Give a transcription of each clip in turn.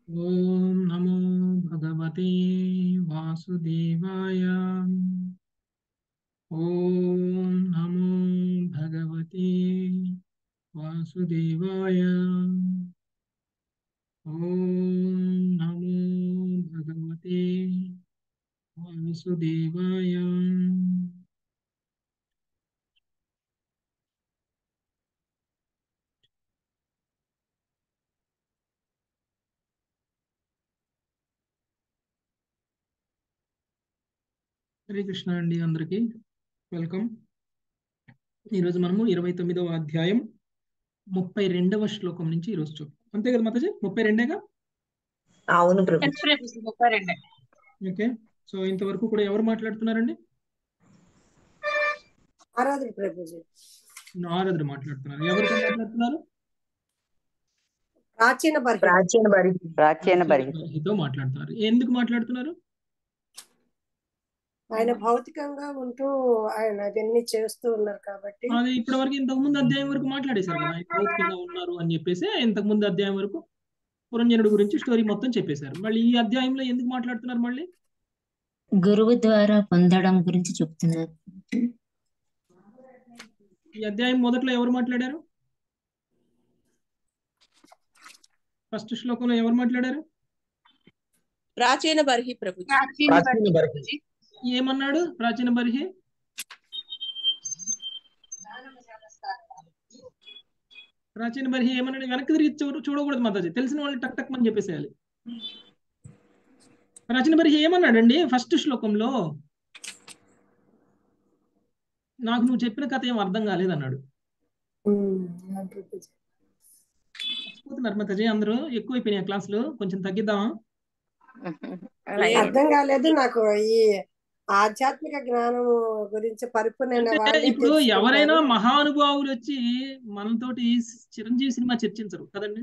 ఓం నమో భగవతే వాసుదేవాయ ఓం నమో భగవతే వాసుదేవాయ ఓం నమో భగవతే వాసుదేవాయ హరే కృష్ణ అండి అందరికీ వెల్కమ్ ఈరోజు మనము ఇరవై తొమ్మిదవ అధ్యాయం ముప్పై రెండవ శ్లోకం నుంచి ఈరోజు చూద్దాం అంతే కదా మాతాజీ ముప్పై రెండేగా అవును ప్రభు ముప్పై రెండే ఓకే సో ఇంతవరకు కూడా ఎవరు మాట్లాడుతున్నారండి ఆరాధన ప్రభుజీ నారదుడు మాట్లాడుతున్నారు ఎవరితో మాట్లాడుతున్నారు ప్రాచీన బర్హి ప్రాచీన బరి ప్రాచీన బరి తో మాట్లాడుతున్నారు ఎందుకు మాట్లాడుతున్నారు ఆయన భౌతికంగా ఉంటూ ఆయన అవన్నీ చేస్తూ ఉన్నారు కాబట్టి అది ఇప్పటి వరకు ఇంతకు ముందు అధ్యాయం వరకు మాట్లాడేశారు కదా ఆయన భౌతికంగా ఉన్నారు అని చెప్పేసి ఇంతకు ముందు అధ్యాయం వరకు పురంజనుడు గురించి స్టోరీ మొత్తం చెప్పేశారు మళ్ళీ ఈ అధ్యాయంలో ఎందుకు మాట్లాడుతున్నారు మళ్ళీ గురువు ద్వారా పొందడం గురించి చెప్తున్నారు ఈ అధ్యాయం మొదట్లో ఎవరు మాట్లాడారు ఫస్ట్ శ్లోకంలో ఎవరు మాట్లాడారు ప్రాచీన బర్హి ప్రభుజీ ప్రాచీన బరి ఏమన్నాడు ప్రాచీన బర్హి ప్రాచీన బర్హి ఏమన్నాడు వెనక్కి తిరిగి చూడ చూడకూడదు మాతాజీ తెలిసిన వాళ్ళు టక్ టక్ అని చెప్పేసేయాలి ప్రాచీన బర్హి ఏమన్నాడండి ఫస్ట్ శ్లోకంలో నాకు నువ్వు చెప్పిన కథ ఏం అర్థం కాలేదు అన్నాడు ఉమ్, అవును ప్రభుజీ. పోతున్నారు మాతాజీ అందరూ ఎక్కువైపోయినాయి క్లాసులు కొంచెం తగ్గిద్దామా అర్థం కాలేదు నాకు ఈ ఆధ్యాత్మిక జ్ఞానం గురించి పరిపూర్ణమైన అంటే వాళ్ళే ఇప్పుడు తెలుసుకుంటారు. ఎవరైనా మహానుభావులు వచ్చి మనతోటి చిరంజీవి సినిమా చర్చించరు కదండి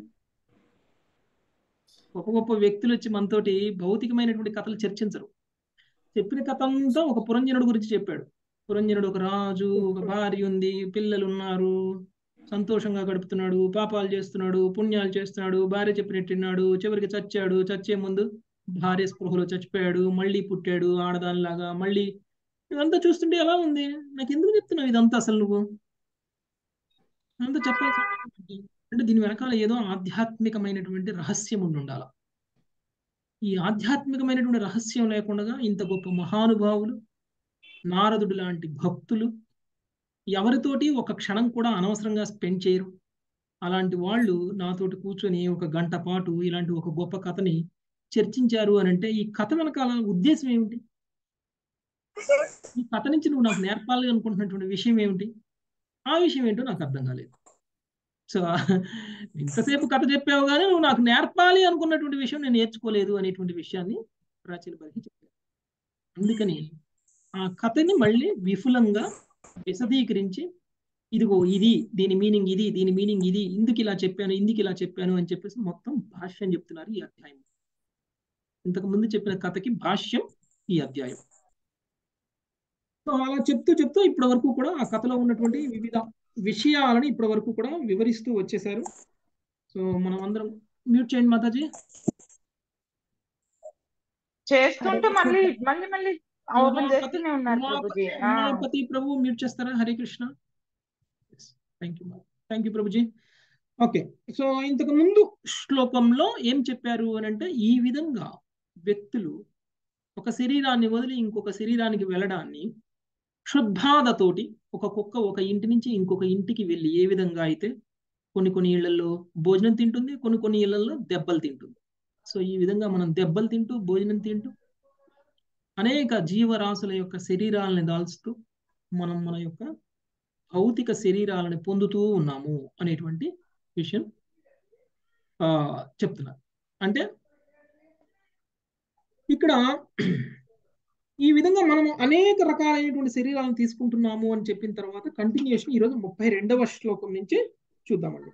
గొప్ప గొప్ప వ్యక్తులు వచ్చి మనతోటి భౌతికమైనటువంటి కథలు చర్చించరు చెప్పిన కథ అంతా ఒక పురంజనుడు గురించి చెప్పాడు పురంజనుడు ఒక రాజు ఒక భార్య ఉంది పిల్లలు ఉన్నారు సంతోషంగా గడుపుతున్నాడు పాపాలు చేస్తున్నాడు పుణ్యాలు చేస్తున్నాడు భార్య చెప్పినట్టు విన్నాడు చివరికి చచ్చాడు చచ్చే ముందు భార్య స్పృహలో చచ్చిపోయాడు మళ్ళీ పుట్టాడు ఆడదానిలాగా మళ్ళీ ఇదంతా చూస్తుంటే ఎలా ఉంది నాకు ఎందుకు చెప్తున్నావు ఇదంతా అసలు నువ్వు అంతా చెప్పాల్సిన అవసరం ఏంటి? అంటే దీని వెనకాల ఏదో ఆధ్యాత్మికమైనటువంటి రహస్యం ఉండి ఉండాలి ఈ ఆధ్యాత్మికమైనటువంటి రహస్యం లేకుండా ఇంత గొప్ప మహానుభావులు నారదుడు లాంటి భక్తులు ఎవరితోటి ఒక క్షణం కూడా అనవసరంగా స్పెండ్ చేయరు అలాంటి వాళ్ళు నాతోటి కూర్చొని ఒక గంట పాటు ఇలాంటి ఒక గొప్ప కథని చర్చించారు అని అంటే ఈ కథ వెనకాల ఉద్దేశం ఏమిటి ఈ కథ నుంచి నువ్వు నాకు నేర్పాలి అనుకుంటున్నటువంటి విషయం ఏమిటి ఆ విషయం ఏంటో నాకు అర్థం కాలేదు సో ఇంతసేపు కథ చెప్పావు కానీ నువ్వు నాకు నేర్పాలి అనుకున్నటువంటి విషయం నేను నేర్చుకోలేదు అనేటువంటి విషయాన్ని ప్రాచీన బరికి చెప్పాను అందుకని ఆ కథని మళ్ళీ విపులంగా విశదీకరించి ఇదిగో ఇది దీని మీనింగ్ ఇది దీని మీనింగ్ ఇది ఇందుకు ఇలా చెప్పాను ఇందుకు ఇలా చెప్పాను అని చెప్పేసి మొత్తం భాష్యం చెప్తున్నారు ఈ అధ్యాయం ఇంతకు ముందు చెప్పిన కథకి భాష్యం ఈ అధ్యాయం సో అలా చెప్తూ చెప్తూ ఇప్పటి వరకు కూడా ఆ కథలో ఉన్నటువంటి వివిధ విషయాలని ఇప్పటి వరకు కూడా వివరిస్తూ వచ్చేసారు సో మనం అందరం మ్యూట్ చేయండి మాతాజీ చేస్తుంటే మళ్ళీ మళ్ళీ మళ్ళీ ఓపెన్ చేస్తూనే ఉన్నారు ప్రభుజీ ఆ. ఉమాపతి ప్రభు మ్యూట్ చేస్తారా Hare Krishna thank you thank you Prabhuji okay so ఇంతకు ముందు శ్లోకంలో ఏం చెప్పారు అని అంటే ఈ విధంగా వ్యక్తులు ఒక శరీరాన్ని వదిలి ఇంకొక శరీరానికి వెళ్ళడాన్ని క్షుద్బాధతోటి ఒక కుక్క ఒక ఇంటి నుంచి ఇంకొక ఇంటికి వెళ్ళి ఏ విధంగా అయితే కొన్ని కొన్ని ఇళ్లలో భోజనం తింటుంది కొన్ని కొన్ని ఇళ్లలో దెబ్బలు తింటుంది సో ఈ విధంగా మనం దెబ్బలు తింటూ భోజనం తింటూ అనేక జీవరాశుల యొక్క శరీరాలని దాల్చుతూ మనం మన యొక్క భౌతిక శరీరాలను పొందుతూ ఉన్నాము అనేటువంటి విషయం ఆ చెప్తున్నారు అంటే ఇక్కడ ఈ విధంగా మనం అనేక రకాలైనటువంటి శరీరాలను తీసుకుంటున్నాము అని చెప్పిన తర్వాత కంటిన్యూషన్ ఈరోజు ముప్పై రెండవ శ్లోకం నుంచి చూద్దామండి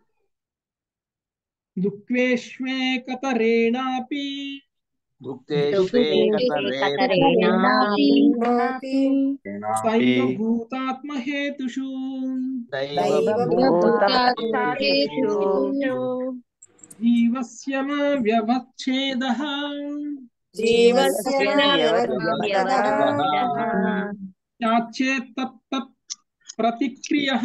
దుఃఖేష్వే కతరేణాపి దైవభూతాత్మహేతుషు జీవస్య మా వ్యవచ్ఛేదః జీవస్య యాచ్చేత్తత్ ప్రతిక్రియః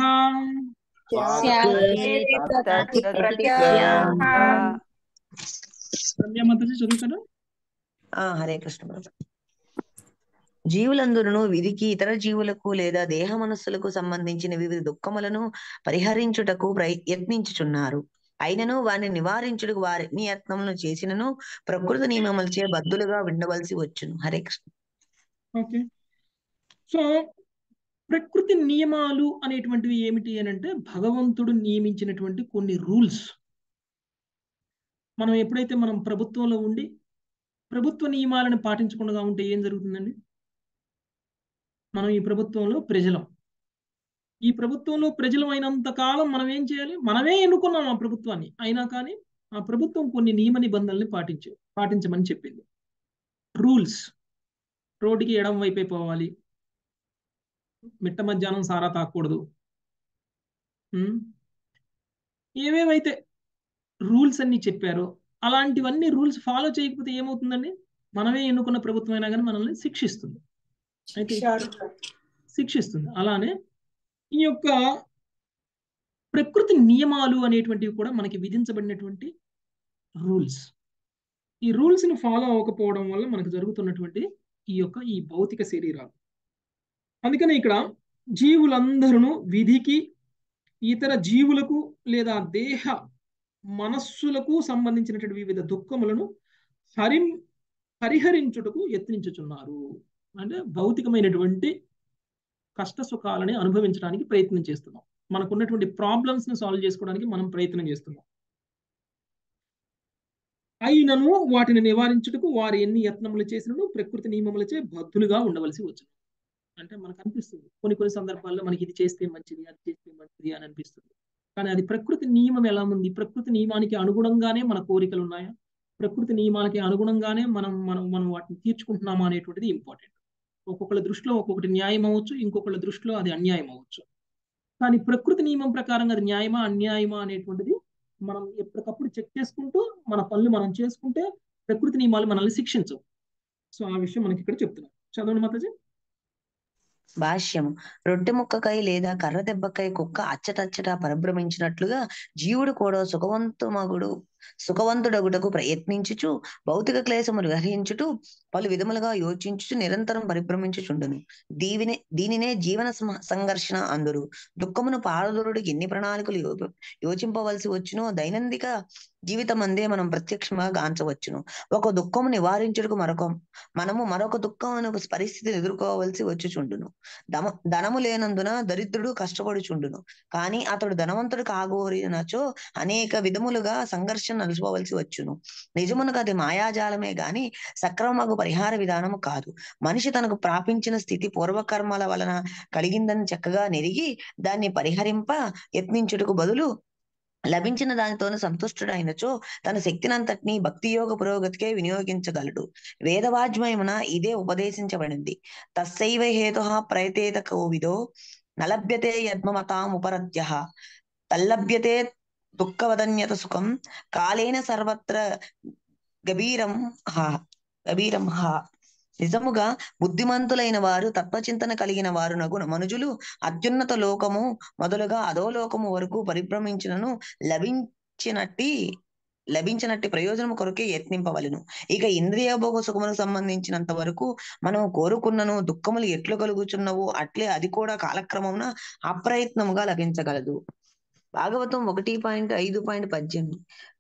రమ్యమంతజీ చదువుతారా ఆ హరే కృష్ణ ప్రభు. జీవులందరూ విధికి ఇతర జీవులకు లేదా దేహ మనస్సులకు సంబంధించిన వివిధ దుఃఖములను పరిహరించుటకు ప్రయత్నించుచున్నారు అయినను వారిని నివారించుటకు వారి మీ యత్నములను చేసినను ప్రకృతి నియమములచే బద్దులుగా ఉండవలసి వచ్చును హరే కృష్ణ ఓకే సో ప్రకృతి నియమాలు అనేటువంటివి ఏమిటి అని అంటే భగవంతుడు నియమించినటువంటి కొన్ని రూల్స్ మనం ఎప్పుడైతే మనం ప్రభుత్వంలో ఉండి ప్రభుత్వ నియమాలను పాటించకుండా ఉంటే ఏం జరుగుతుందండి మనం ఈ ప్రభుత్వంలో ప్రజలం ఈ ప్రభుత్వంలో ప్రజలం అయినంత కాలం మనం ఏం చేయాలి మనమే ఎన్నుకున్నాం ఆ ప్రభుత్వాన్ని అయినా కానీ ఆ ప్రభుత్వం కొన్ని నియమ నిబంధనల్ని పాటించే పాటించమని చెప్పింది రూల్స్ రోడ్డుకి ఎడం వైపే పోవాలి మిట్ట మధ్యాహ్నం సారా తాకూడదు ఉమ్. ఏవేవైతే రూల్స్ అన్ని చెప్పారో అలాంటివన్నీ రూల్స్ ఫాలో చేయకపోతే ఏమవుతుందండి మనమే ఎన్నుకున్న ప్రభుత్వం అయినా కానీ మనల్ని శిక్షిస్తుంది అయితే శిక్షిస్తుంది అలానే ఈ యొక్క ప్రకృతి నియమాలు అనేటువంటివి కూడా మనకి విధించబడినటువంటి రూల్స్ ఈ రూల్స్ ని ఫాలో అవ్వకపోవడం వల్ల మనకు జరుగుతున్నటువంటి ఈ యొక్క ఈ భౌతిక శరీరాలు అందుకనే ఇక్కడ జీవులందరూ విధికి ఇతర జీవులకు లేదా దేహ మనస్సులకు సంబంధించినటువంటి వివిధ దుఃఖములను హరి పరిహరించుటకు యత్నించుచున్నారు అంటే భౌతికమైనటువంటి కష్ట సుఖాలని అనుభవించడానికి ప్రయత్నం చేస్తున్నాం మనకున్నటువంటి ప్రాబ్లమ్స్ ని సాల్వ్ చేసుకోవడానికి మనం ప్రయత్నం చేస్తున్నాం అయినను వాటిని నివారించుటకు వారు ఎన్ని యత్నములు చేసినను ప్రకృతి నియమములచే బద్దులుగా ఉండవలసి వచ్చును అంటే మనకు అనిపిస్తుంది కొన్ని కొన్ని సందర్భాల్లో మనకి ఇది చేస్తే మంచిది అది చేస్తే మంచిది అని అనిపిస్తుంది కానీ అది ప్రకృతి నియమం ఎలా ఉంది ప్రకృతి నియమానికి అనుగుణంగానే మన కోరికలు ఉన్నాయా ప్రకృతి నియమాలకి అనుగుణంగానే మనం మనం మనం వాటిని తీర్చుకుంటున్నామా అనేటువంటిది ఇంపార్టెంట్ ఒక్కొక్కళ్ళ దృష్టిలో ఒక్కొక్కటి న్యాయం అవ్వచ్చు ఇంకొకళ్ళ దృష్టిలో అది అన్యాయం అవ్వచ్చు కానీ ప్రకృతి నియమం ప్రకారంగా అది న్యాయమా అన్యాయమా అనేటువంటిది మనం ఎప్పటికప్పుడు చెక్ చేసుకుంటూ మన పనులు మనం చేసుకుంటే ప్రకృతి నియమాలు మనల్ని శిక్షించవు సో ఆ విషయం మనకి ఇక్కడ చెప్తున్నారు చదవండి మాతాజీ భాష్యము రొట్టె ముక్కకై లేదా కర్ర దెబ్బకై కుక్క అచ్చటచ్చట పరిభ్రమించినట్లుగా జీవుడు కూడా సుఖవంతుమగుడు సుఖవంతుడగుటకు ప్రయత్నించుచు భౌతిక క్లేశములు గ్రహించుటూ పలు విధములుగా యోచించుచు నిరంతరం పరిభ్రమించుచుండును దీవినే దీనినే జీవన సమ- సంఘర్షణ అందురు దుఃఖమును పారదురుడికి ఎన్ని ప్రణాళికలు యో- యోచింపవలసి వచ్చునో దైనందిక జీవితం అందే మనం ప్రత్యక్షంగా గాంచవచ్చును ఒక దుఃఖము నివారించుటకు మరొక మనము మరొక దుఃఖం పరిస్థితిని ఎదుర్కోవలసి వచ్చుచుండును దమ ధనము లేనందున దరిద్రుడు కష్టపడుచుండును కానీ అతడు ధనవంతుడు కాగోరినచో అనేక విధములుగా సంఘర్షణ నలుచుకోవలసి వచ్చును నిజమునకు అది మాయాజాలమే గాని సక్రమగు పరిహార విధానము కాదు మనిషి తనకు ప్రాపించిన స్థితి పూర్వకర్మల వలన కలిగిందని చక్కగా నెరిగి దాన్ని పరిహరింప యత్నించుటకు బదులు లభించిన దానితోనే సంతుష్టుడైనచో తన శక్తినంతటినీ భక్తి యోగ పురోగతికే వినియోగించగలడు వేదవాజ్మయమున ఇదే ఉపదేశించబడింది తస్సైవ హేతు ప్రయతేత కోవిదో నలభ్యతే యద్మమతాముపరత్య తల్లభ్యతే దుఃఖవదన్యత సుఖం కాలేన సర్వత్ర గభీరం హా గభీరం హా నిజముగా బుద్ధిమంతులైన వారు తత్వచింతన కలిగిన వారు నగు మనుజులు అత్యున్నత లోకము మొదలుగా అధోలోకము వరకు పరిభ్రమించినను లభించినట్టి లభించినట్టి ప్రయోజనం కొరకే యత్నింపవలను ఇక ఇంద్రియ భోగ సుఖములకు సంబంధించినంత వరకు మనం కోరుకున్నను దుఃఖములు ఎట్లు కలుగుచున్నవో అట్లే అది కూడా కాలక్రమమున అప్రయత్నముగా లభించగలదు భాగవతం ఒకటి పాయింట్ ఐదు పాయింట్ పద్దెనిమిది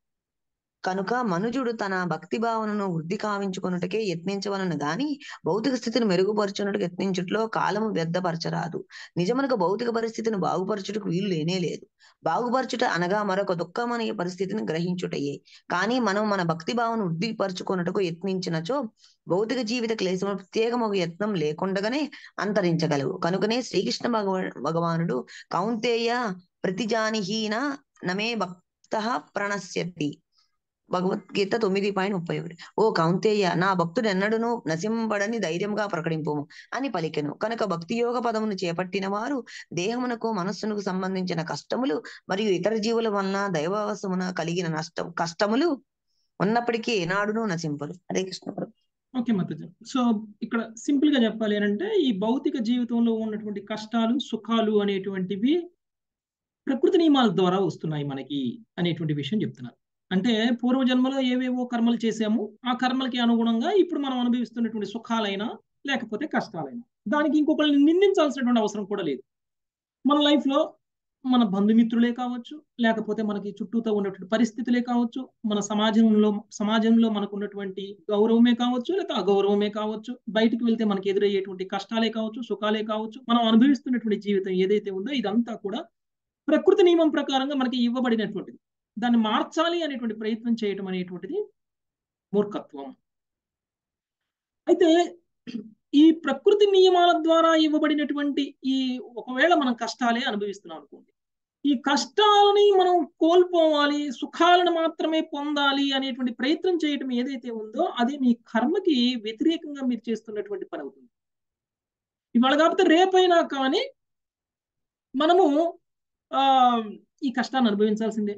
కనుక మనుజుడు తన భక్తి భావనను వృద్ధి కావించుకొనుటకే యత్నించవలను గాని భౌతిక స్థితిని మెరుగుపరచునట్టుకు యత్నించుట్లో కాలము వ్యర్థపరచరాదు నిజమునకు భౌతిక పరిస్థితిని బాగుపరచుటకు వీలు లేనే లేదు బాగుపరచుట అనగా మరొక దుఃఖం అనే పరిస్థితిని గ్రహించుటయే కానీ మనం మన భక్తి భావన వృద్ధి పరచుకొనుటకు యత్నించినచో భౌతిక జీవిత క్లేశము ప్రత్యేకమొక యత్నం లేకుండగానే అంతరించగలవు కనుకనే శ్రీకృష్ణ భగవ భగవానుడు కౌంతేయ ప్రతిజానిహీన నమే భక్త ప్రణశ్యతి భగవద్గీత తొమ్మిది పాయింట్ ముప్పై ఒకటి ఓ కౌంతేయ నా భక్తుడు ఎన్నడూను నశింపడని ధైర్యంగా ప్రకటింపుము అని పలికెను కనుక భక్తి యోగ పదమును చేపట్టిన వారు దేహమునకు మనస్సునకు సంబంధించిన కష్టములు మరియు ఇతర జీవుల వలన దైవవశమున కలిగిన నష్టం కష్టములు ఉన్నప్పటికీ ఏనాడును నశింపరు హరే కృష్ణ ప్రభు. ఓకే మాతాజీ సో ఇక్కడ సింపుల్ గా చెప్పాలి అని అంటే ఈ భౌతిక జీవితంలో ఉన్నటువంటి కష్టాలు సుఖాలు అనేటువంటివి ప్రకృతి నియమాల ద్వారా వస్తున్నాయి మనకి అనేటువంటి విషయం చెప్తున్నారు అంటే పూర్వజన్మలో ఏవేవో కర్మలు చేసాము ఆ కర్మలకి అనుగుణంగా ఇప్పుడు మనం అనుభవిస్తున్నటువంటి సుఖాలైనా లేకపోతే కష్టాలైనా దానికి ఇంకొకరిని నిందించాల్సినటువంటి అవసరం కూడా లేదు మన లైఫ్ లో మన బంధుమిత్రులే కావచ్చు లేకపోతే మనకి చుట్టూతో ఉన్నటువంటి పరిస్థితులే కావచ్చు మన సమాజంలో సమాజంలో మనకు ఉన్నటువంటి గౌరవమే కావచ్చు లేదా అగౌరవమే కావచ్చు బయటికి వెళ్తే మనకి ఎదురయ్యేటువంటి కష్టాలే కావచ్చు సుఖాలే కావచ్చు మనం అనుభవిస్తున్నటువంటి జీవితం ఏదైతే ఉందో ఇదంతా కూడా ప్రకృతి నియమం ప్రకారంగా మనకి ఇవ్వబడినటువంటిది దాన్ని మార్చాలి అనేటువంటి ప్రయత్నం చేయటం అనేటువంటిది మూర్ఖత్వం అయితే ఈ ప్రకృతి నియమాల ద్వారా ఇవ్వబడినటువంటి ఈ ఒకవేళ మనం కష్టాలే అనుభవిస్తున్నాం అనుకోండి ఈ కష్టాలని మనం కోల్పోవాలి సుఖాలను మాత్రమే పొందాలి అనేటువంటి ప్రయత్నం చేయటం ఏదైతే ఉందో అది మీ కర్మకి వ్యతిరేకంగా మీరు చేస్తున్నటువంటి పని అవుతుంది ఇవాళ కాకపోతే రేపైనా కానీ మనము ఆ ఈ కష్టాన్ని అనుభవించాల్సిందే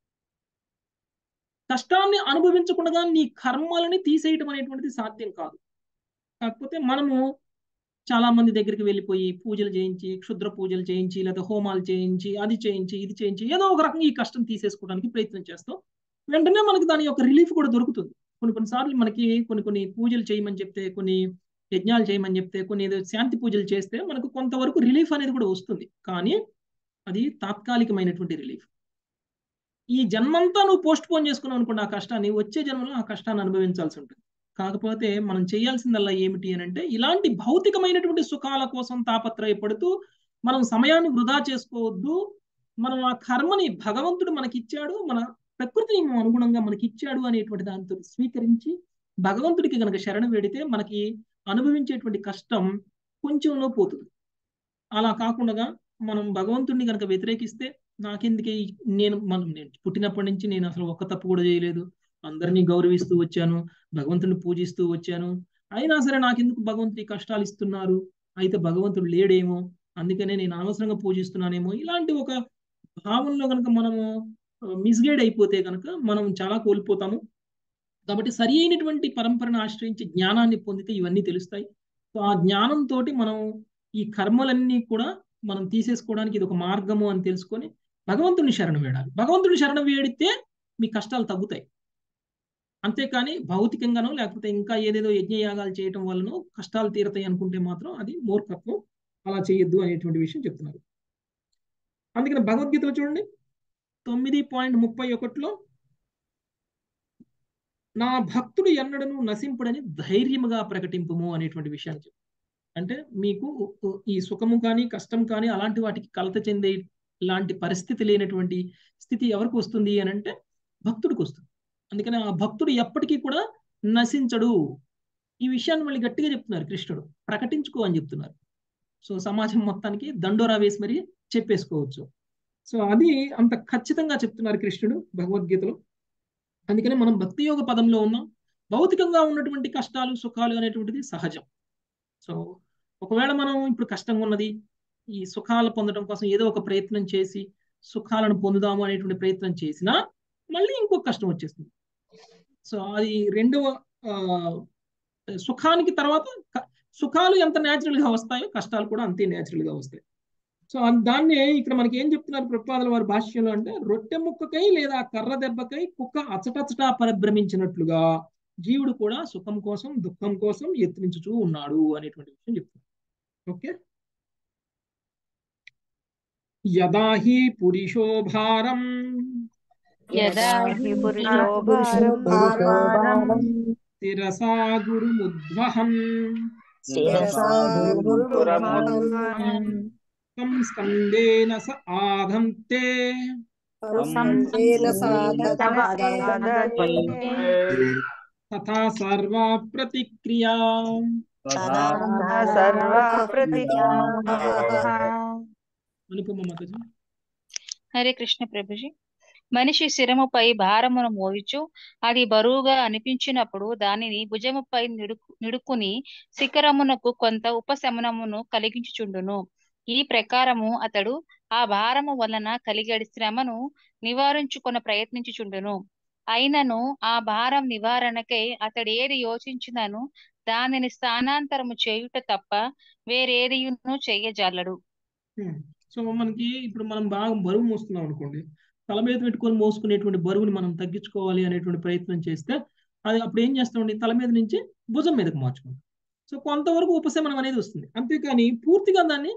కష్టాన్ని అనుభవించకుండా నీ కర్మలని తీసేయటం అనేటువంటిది సాధ్యం కాదు కాకపోతే మనము చాలా మంది దగ్గరికి వెళ్ళిపోయి పూజలు చేయించి క్షుద్ర పూజలు చేయించి లేదా హోమాలు చేయించి అది చేయించి ఇది చేయించి ఏదో ఒక రకంగా ఈ కష్టం తీసేసుకోవడానికి ప్రయత్నం చేస్తాం వెంటనే మనకి దాని యొక్క రిలీఫ్ కూడా దొరుకుతుంది కొన్ని కొన్నిసార్లు మనకి కొన్ని కొన్ని పూజలు చేయమని చెప్తే కొన్ని యజ్ఞాలు చేయమని చెప్తే కొన్ని ఏదో శాంతి పూజలు చేస్తే మనకు కొంతవరకు రిలీఫ్ అనేది కూడా వస్తుంది కానీ అది తాత్కాలికమైనటువంటి రిలీఫ్ ఈ జన్మంతా నువ్వు పోస్ట్ పోన్ చేసుకున్నావు అనుకోండి ఆ కష్టాన్ని వచ్చే జన్మలో ఆ కష్టాన్ని అనుభవించాల్సి ఉంటుంది కాకపోతే మనం చేయాల్సిందల్లా ఏమిటి అని అంటే ఇలాంటి భౌతికమైనటువంటి సుఖాల కోసం తాపత్రయపడుతూ మనం సమయాన్ని వృధా చేసుకోవద్దు మనం ఆ కర్మని భగవంతుడు మనకి ఇచ్చాడు మన ప్రకృతిని అనుగుణంగా మనకి ఇచ్చాడు అనేటువంటి దాంతో స్వీకరించి భగవంతుడికి గనక శరణ వేడితే మనకి అనుభవించేటువంటి కష్టం కొంచెంలో పోతుంది అలా కాకుండా మనం భగవంతుడిని కనుక వ్యతిరేకిస్తే నాకెందుకే నేను మనం నేను పుట్టినప్పటి నుంచి నేను అసలు ఒక్క తప్పు కూడా చేయలేదు అందరినీ గౌరవిస్తూ వచ్చాను భగవంతుని పూజిస్తూ వచ్చాను అయినా సరే నాకెందుకు భగవంతుడి కష్టాలు ఇస్తున్నారు అయితే భగవంతుడు లేడేమో అందుకనే నేను అనవసరంగా పూజిస్తున్నానేమో ఇలాంటి ఒక భావంలో కనుక మనము మిస్గైడ్ అయిపోతే కనుక మనం చాలా కోల్పోతాము కాబట్టి సరి అయినటువంటి పరంపరను ఆశ్రయించి జ్ఞానాన్ని పొందితే ఇవన్నీ తెలుస్తాయి సో ఆ జ్ఞానంతో మనం ఈ కర్మలన్నీ కూడా మనం తీసేసుకోవడానికి ఇది ఒక మార్గము అని తెలుసుకొని భగవంతుని శరణం వేడాలి భగవంతుని శరణం వేడితే మీ కష్టాలు తగ్గుతాయి అంతేకాని భౌతికంగానో లేకపోతే ఇంకా ఏదేదో యజ్ఞయాగాలు చేయటం వల్లనో కష్టాలు తీరతాయి అనుకుంటే మాత్రం అది మూర్ఖత్వం అలా చేయొద్దు అనేటువంటి విషయం చెప్తున్నారు అందుకని భగవద్గీతలో చూడండి తొమ్మిది పాయింట్ ముప్పై ఒకటిలో నా భక్తుడు ఎన్నడను నశింపుడని ధైర్యముగా ప్రకటింపుము అనేటువంటి విషయాన్ని చెప్పు అంటే మీకు ఈ సుఖము కానీ కష్టం కానీ అలాంటి వాటికి కలత చెందే లాంటి పరిస్థితి లేనటువంటి స్థితి ఎవరికి వస్తుంది అని అంటే భక్తుడికి వస్తుంది అందుకని ఆ భక్తుడు ఎప్పటికీ కూడా నశించడు ఈ విషయాన్ని మళ్ళీ గట్టిగా చెప్తున్నారు కృష్ణుడు ప్రకటించుకో అని చెప్తున్నారు సో సమాజం మొత్తానికి దండోరా వేసి మరి చెప్పేసుకోవచ్చు సో అది అంత ఖచ్చితంగా చెప్తున్నారు కృష్ణుడు భగవద్గీతలో అందుకని మనం భక్తి యోగ పదంలో ఉన్నాం భౌతికంగా ఉన్నటువంటి కష్టాలు సుఖాలు అనేటువంటిది సహజం సో ఒకవేళ మనం ఇప్పుడు కష్టంగా ఉన్నది ఈ సుఖాలు పొందడం కోసం ఏదో ఒక ప్రయత్నం చేసి సుఖాలను పొందుదాము అనేటువంటి ప్రయత్నం చేసినా మళ్ళీ ఇంకొక కష్టం వచ్చేస్తుంది సో అది రెండవ సుఖానికి తర్వాత సుఖాలు ఎంత న్యాచురల్ గా వస్తాయో కష్టాలు కూడా అంతే న్యాచురల్ గా వస్తాయి సో దాన్ని ఇక్కడ మనకి ఏం చెప్తున్నారు ప్రపాదల వారి భాష్యంలో అంటే రొట్టె ముక్కకై లేదా కర్ర దెబ్బకై కుక్క అచటచటా పరిభ్రమించినట్లుగా జీవుడు కూడా సుఖం కోసం దుఃఖం కోసం యత్నించుచూ ఉన్నాడు అనేటువంటి విషయం చెప్తున్నారు ఓకే యదా హి పురుషో భారం యదా హి పురుషో భారం శిరసా గురుముద్వహం తం స్కందేన స ఆధంతే తథా సర్వా ప్రతిక్రియా అనుపమ మాతాజీ హరే కృష్ణ ప్రభుజీ మనిషి శిరముపై భారమును మోయుచు అది బరువుగా అనిపించినప్పుడు దానిని భుజముపై నిడుకు నిడుకుని శిఖరమునకు కొంత ఉపశమనమును కలిగించుచుండును ఈ ప్రకారము అతడు ఆ భారము వలన కలిగడి శ్రమను నివారించుకొన ప్రయత్నించుచుండును అయినను ఆ భారం నివారణకై అతడు ఏది యోచించినను దానిని స్థానాంతరము చేయుట తప్ప వేరేదియును చేయజాలడు ఉమ్. సో మనకి ఇప్పుడు మనం బాగా బరువు మోస్తున్నాం అనుకోండి తల మీద పెట్టుకొని మోసుకునేటువంటి బరువుని మనం తగ్గించుకోవాలి అనేటువంటి ప్రయత్నం చేస్తే అది అప్పుడు ఏం చేస్తామండి తల మీద నుంచి భుజం మీదకి మార్చుకుంటాం సో కొంతవరకు ఉపశమనం అనేది వస్తుంది అంతేకాని పూర్తిగా దాన్ని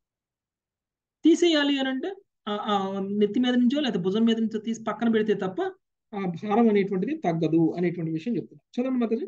తీసేయాలి అని అంటే ఆ- ఆ నెత్తి మీద నుంచో లేదా భుజం మీద నుంచో తీసి పక్కన పెడితే తప్ప ఆ భారం అనేటువంటిది తగ్గదు అనేటువంటి విషయం చెప్తున్నాం చదవండి మాతాజీ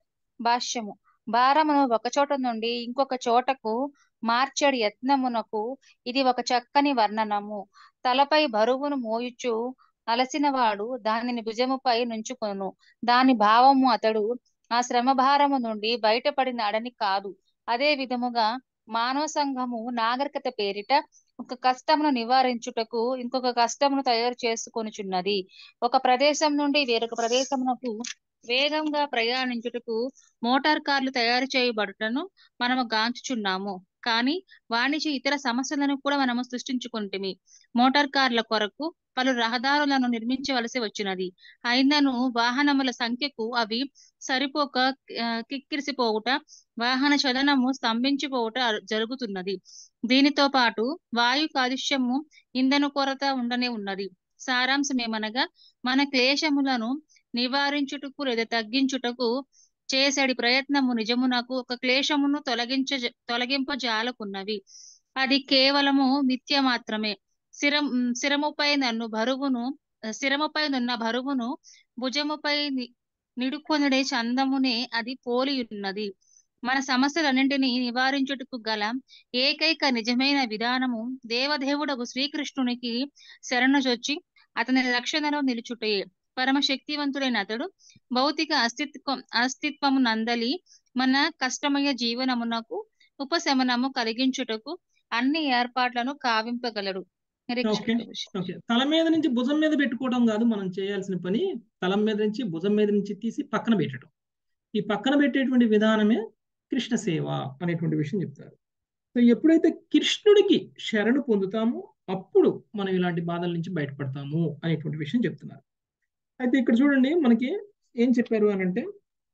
భాష్యము భారమును ఒక చోట నుండి ఇంకొక చోటకు మార్చడి యత్నమునకు ఇది ఒక చక్కని వర్ణనము తలపై బరువును మోయుచు అలసినవాడు దానిని భుజముపై నుంచుకొను దాని భావము అతడు ఆ శ్రమ భారము నుండి బయటపడినాడని కాదు అదే విధముగా మానవ సంఘము నాగరికత పేరిట ఒక కష్టమును నివారించుటకు ఇంకొక కష్టమును తయారు చేసుకొనుచున్నది ఒక ప్రదేశం నుండి వేరొక ప్రదేశమునకు వేగంగా ప్రయాణించుటకు మోటార్ కార్లు తయారు చేయబడుటను మనము గాంచుచున్నాము కానీ వాణిజ్య ఇతర సమస్యలను కూడా మనము సృష్టించుకుంటుమి మోటార్ కార్ల కొరకు పలు రహదారులను నిర్మించవలసి వచ్చినది అయినను వాహనముల సంఖ్యకు అవి సరిపోక ఆ, కిక్కిరిసిపోవుట వాహన చలనము స్తంభించిపోవుట జరుగుతున్నది దీనితో పాటు వాయు కాలుష్యము ఇంధన కొరత ఉండనే ఉన్నది సారాంశం ఏమనగా మన క్లేశములను నివారించుటకు లేదా తగ్గించుటకు చేసడి ప్రయత్నము నిజమునకు ఒక క్లేశమును తొలగించ తొలగింపజాలకున్నవి అది కేవలము మిథ్య మాత్రమే శిరం శిరముపై నన్ను బరువును శిరముపై నున్న బరువును భుజముపై ని- నిడుకొనుడే చందమునే అది పోలి ఉన్నది మన సమస్యలన్నింటినీ నివారించుటకు గల ఏకైక నిజమైన విధానము దేవదేవుడకు శ్రీకృష్ణునికి శరణుజొచ్చి అతని రక్షణలో నిలుచుటయే పరమ శక్తివంతుడైన అతడు భౌతిక అస్తిత్వం అస్తిత్వము నందలి మన కష్టమయ జీవనమునకు ఉపశమనము కలిగించుటకు అన్ని ఏర్పాట్లను కావింపగలడు హరే కృష్ణ ఓకే ప్రభుజీ. ఓకే తల మీద నుంచి భుజం మీద పెట్టుకోవడం కాదు మనం చేయాల్సిన పని తల మీద నుంచి భుజం మీద నుంచి తీసి పక్కన పెట్టడం ఈ పక్కన పెట్టేటువంటి విధానమే కృష్ణ సేవ అనేటువంటి విషయం చెప్తారు సో ఎప్పుడైతే కృష్ణుడికి శరణు పొందుతామో అప్పుడు మనం ఇలాంటి బాధల నుంచి బయటపడతాము అనేటువంటి విషయం చెప్తున్నారు అయితే ఇక్కడ చూడండి మనకి ఏం చెప్పారు అని అంటే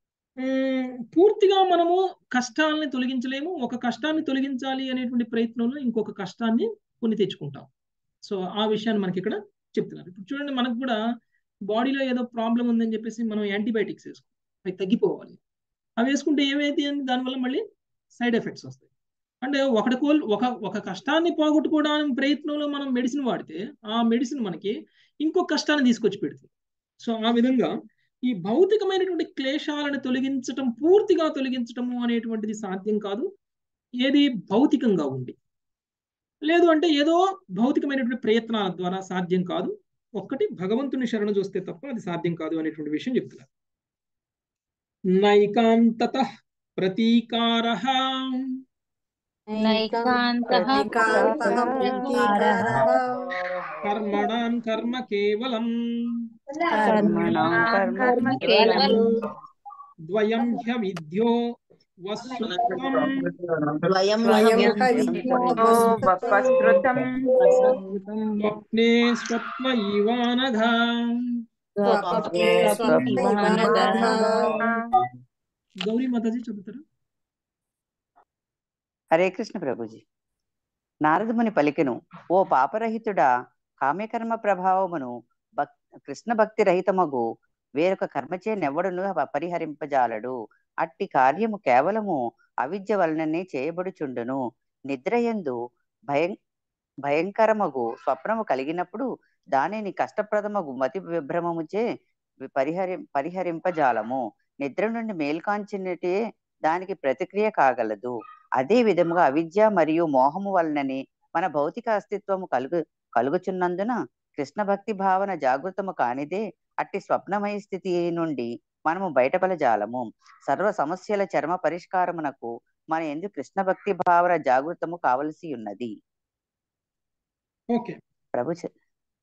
ఉమ్, పూర్తిగా మనము కష్టాలని తొలగించలేము ఒక కష్టాన్ని తొలగించాలి అనేటువంటి ప్రయత్నంలో ఇంకొక కష్టాన్ని కొని తెచ్చుకుంటాం సో ఆ విషయాన్ని మనకి ఇక్కడ చెప్తున్నారు ఇప్పుడు చూడండి మనకు కూడా బాడీలో ఏదో ప్రాబ్లం ఉందని చెప్పేసి మనం యాంటీబయాటిక్స్ వేసుకుంటాం అవి తగ్గిపోవాలి అవి వేసుకుంటే ఏమైతే దానివల్ల మళ్ళీ సైడ్ ఎఫెక్ట్స్ వస్తాయి అంటే ఒకటి కోల్ ఒక ఒక కష్టాన్ని పోగొట్టుకోవడానికి ప్రయత్నంలో మనం మెడిసిన్ వాడితే ఆ మెడిసిన్ మనకి ఇంకొక కష్టాన్ని తీసుకొచ్చి పెడుతుంది సో ఆ విధంగా ఈ భౌతికమైనటువంటి క్లేశాలను తొలగించటం పూర్తిగా తొలగించటము అనేటువంటిది సాధ్యం కాదు ఏది భౌతికంగా ఉండి లేదు అంటే ఏదో భౌతికమైనటువంటి ప్రయత్నాల ద్వారా సాధ్యం కాదు ఒక్కటి భగవంతుని శరణు చూస్తే తప్ప అది సాధ్యం కాదు అనేటువంటి విషయం చెప్తున్నారు నైకాంతత ప్రతీకార నైకాంతః ప్రతీకాంతః ప్రతీకారः కర్మణాం కర్మ కేవలం కర్మణాం కర్మ కర్మ కేవలం ద్వయం హ్య విద్యో వస్సుత్వం ద్వయం స్వయం హ్య విద్యో వపస్కృతం స్వప్నే స్వప్న ఇవానఘ స్వప్నే స్వప్నివానఘ గౌరీ మాతాజీ చదువుతారా హరే కృష్ణ ప్రభుజీ నారదముని పలికెను ఓ పాపరహితుడా కామ్యకర్మ ప్రభావమును భక్ కృష్ణ భక్తి రహితమగు వేరొక కర్మచే నెవ్వడును పరిహరింపజాలడు అట్టి కార్యము కేవలము అవిద్య వలననే చేయబడుచుండును నిద్రయందు భయం భయంకరమగు స్వప్నము కలిగినప్పుడు దానిని కష్టప్రదమగు మతి విభ్రమముచే పరిహరి పరిహరింపజాలము నిద్ర నుండి మేల్కాంచినటే దానికి ప్రతిక్రియ కాగలదు అదే విధముగా అవిద్య మరియు మోహము వలనని మన భౌతిక అస్తిత్వము కలుగు కలుగుచున్నందున కృష్ణ భక్తి భావన జాగృతము కానిదే అట్టి స్వప్నమయ స్థితి నుండి మనము బయటపడజాలము సర్వ సమస్యల చర్మ పరిష్కారమునకు మన ఎందు కృష్ణ భక్తి భావన జాగృతము కావలసి ఉన్నది ఓకే ప్రభు చె-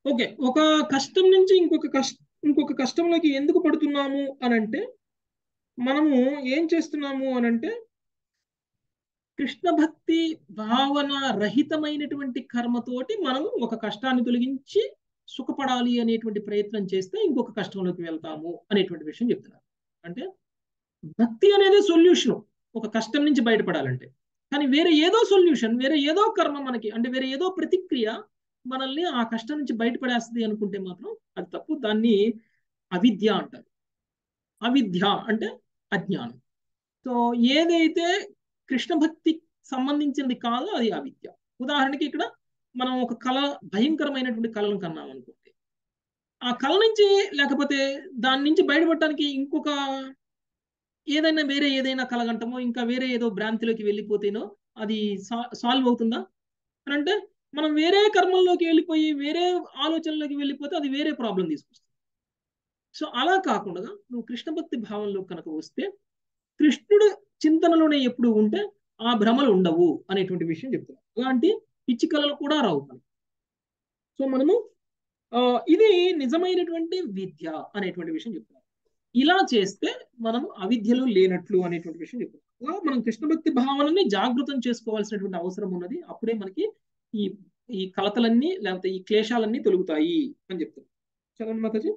ఓకే ఒక కష్టం నుంచి ఇంకొక కష్ట ఇంకొక కష్టంలోకి ఎందుకు పడుతున్నాము అని అంటే మనము ఏం చేస్తున్నాము అని అంటే కృష్ణ భక్తి భావన రహితమైనటువంటి కర్మతోటి మనము ఒక కష్టాన్ని తొలగించి సుఖపడాలి అనేటువంటి ప్రయత్నం చేస్తే ఇంకొక కష్టంలోకి వెళ్తాము అనేటువంటి విషయం చెప్తున్నారు అంటే భక్తి అనేది సొల్యూషన్ ఒక కష్టం నుంచి బయటపడాలంటే కానీ వేరే ఏదో సొల్యూషన్ వేరే ఏదో కర్మ మనకి అంటే వేరే ఏదో ప్రతిక్రియ మనల్ని ఆ కష్టం నుంచి బయటపడేస్తుంది అనుకుంటే మాత్రం అది తప్పు దాన్ని అవిద్య అంటారు అవిద్య అంటే అజ్ఞానం సో ఏదైతే కృష్ణ భక్తి సంబంధించింది కాదో అది అవిద్య ఉదాహరణకి ఇక్కడ మనం ఒక కళ భయంకరమైనటువంటి కళను కన్నాం అనుకోండి ఆ కళ నుంచి లేకపోతే దాని నుంచి బయటపడటానికి ఇంకొక ఏదైనా వేరే ఏదైనా కలగంటమో ఇంకా వేరే ఏదో భ్రాంతిలోకి వెళ్ళిపోతేనో అది సాల్వ్ అవుతుందా అని అంటే మనం వేరే కర్మల్లోకి వెళ్ళిపోయి వేరే ఆలోచనలోకి వెళ్ళిపోతే అది వేరే ప్రాబ్లం తీసుకొస్తుంది సో అలా కాకుండా నువ్వు కృష్ణ భక్తి భావంలో కనుక వస్తే కృష్ణుడు చింతనలోనే ఎప్పుడు ఉంటే ఆ భ్రమలు ఉండవు అనేటువంటి విషయం చెప్తున్నాను అలాంటి పిచ్చి కళలు కూడా రావు మనకి సో మనము ఇది నిజమైనటువంటి విద్య అనేటువంటి విషయం చెప్తున్నాం ఇలా చేస్తే మనం అవిద్యలో లేనట్లు అనేటువంటి విషయం చెప్తున్నాం అలా మనం కృష్ణ భక్తి భావనని జాగృతం చేసుకోవాల్సినటువంటి అవసరం ఉన్నది అప్పుడే మనకి ఈ ఈ కలతలన్నీ లేకపోతే ఈ క్లేశాలన్నీ తొలుగుతాయి అని చెప్తున్నాం చదవండి మాతాజీ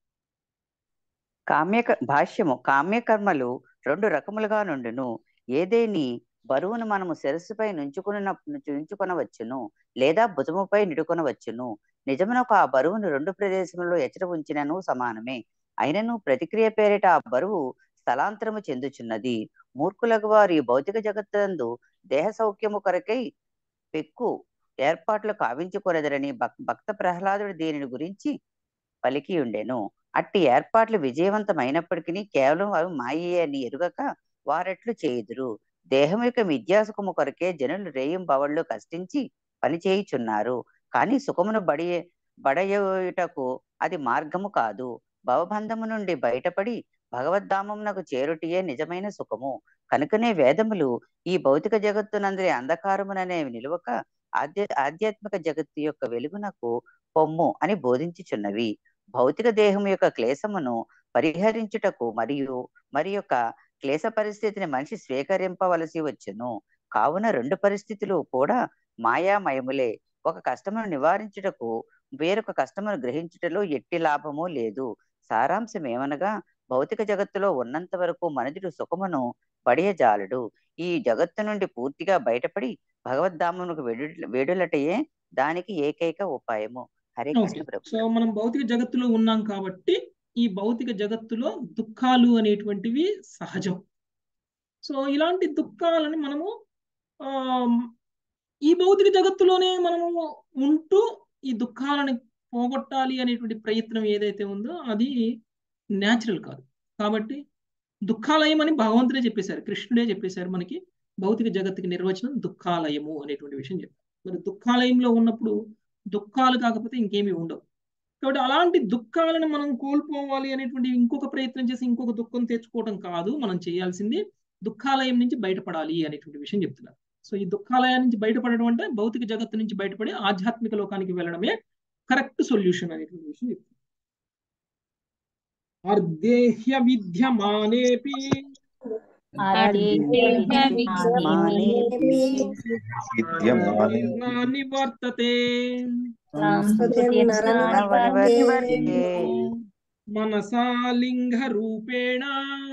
కామ్య భాష్యము కామ్యకర్మలు రెండు రకములుగా నుండును ఏదేని బరువును మనము శిరస్సుపై నుంచుకున్న నుంచుకొనవచ్చును లేదా భుజముపై నిడుకొనవచ్చును నిజమునకు ఆ బరువును రెండు ప్రదేశములలో ఎచ్చట ఉంచినను సమానమే అయినను ప్రతిక్రియ పేరిట ఆ బరువు స్థలాంతరము చెందుచున్నది మూర్ఖులకు వారి భౌతిక జగత్తందు దేహ సౌఖ్యము కొరకై పెక్కు ఏర్పాట్లు కావించుకొనదరని భక్త ప్రహ్లాదుడు దీనిని గురించి పలికి ఉండెను అట్టి ఏర్పాట్లు విజయవంతమైనప్పటికీ కేవలం అవి మాయే అని ఎరుగక వారెట్లు చేయుదురు దేహం యొక్క విద్యాసుఖము కొరకే జనులు రేయం బవళ్ళు కష్టించి పని చేయుచున్నారు కానీ సుఖమును బడి బడయుటకు అది మార్గము కాదు భవబంధము నుండి బయటపడి భగవద్ధామమునకు చేరుటియే నిజమైన సుఖము కనుకనే వేదములు ఈ భౌతిక జగత్తునందరి అంధకారముననే నిలువక ఆధ్య ఆధ్యాత్మిక జగత్తు యొక్క వెలుగునకు పొమ్ము అని బోధించుచున్నవి భౌతిక దేహం యొక్క క్లేశమును పరిహరించుటకు మరియు మరి యొక్క క్లేశ పరిస్థితిని మనిషి స్వీకరింపవలసి వచ్చును కావున రెండు పరిస్థితులు కూడా మాయామయములే ఒక కష్టమును నివారించుటకు వేరొక కష్టమును గ్రహించుటలో ఎట్టి లాభము లేదు సారాంశం ఏమనగా భౌతిక జగత్తులో ఉన్నంత వరకు మనుషుడు సుఖమును పడియజాలడు ఈ జగత్తు నుండి పూర్తిగా బయటపడి భగవద్ధామమునకు వెడు వేడులటయే దానికి ఏకైక ఉపాయము హరే కృష్ణ ప్రభు సో మనం భౌతిక జగత్తులో ఉన్నాం కాబట్టి ఈ భౌతిక జగత్తులో దుఃఖాలు అనేటువంటివి సహజం సో ఇలాంటి దుఃఖాలని మనము ఈ భౌతిక జగత్తులోనే మనము ఉంటూ ఈ దుఃఖాలని పోగొట్టాలి అనేటువంటి ప్రయత్నం ఏదైతే ఉందో అది న్యాచురల్ కాదు కాబట్టి దుఃఖాలయం అని భగవంతుడే చెప్పేశారు కృష్ణుడే చెప్పేశారు మనకి భౌతిక జగత్తుకి నిర్వచనం దుఃఖాలయము అనేటువంటి విషయం చెప్పారు మరి దుఃఖాలయంలో ఉన్నప్పుడు దుఃఖాలు కాకపోతే ఇంకేమీ ఉండవు కాబట్టి అలాంటి దుఃఖాలను మనం కోల్పోవాలి అనేటువంటి ఇంకొక ప్రయత్నం చేసి ఇంకొక దుఃఖం తెచ్చుకోవడం కాదు మనం చేయాల్సింది దుఃఖాలయం నుంచి బయటపడాలి అనేటువంటి విషయం చెప్తున్నారు సో ఈ దుఃఖాలయం నుంచి బయటపడడం అంటే భౌతిక జగత్తు నుంచి బయటపడి ఆధ్యాత్మిక లోకానికి వెళ్ళడమే కరెక్ట్ సొల్యూషన్ అనేటువంటి విషయం చెప్తున్నారు అర్దేహ్య విద్యమానేపి నివర్తతే మనసా లింగ రూపేణ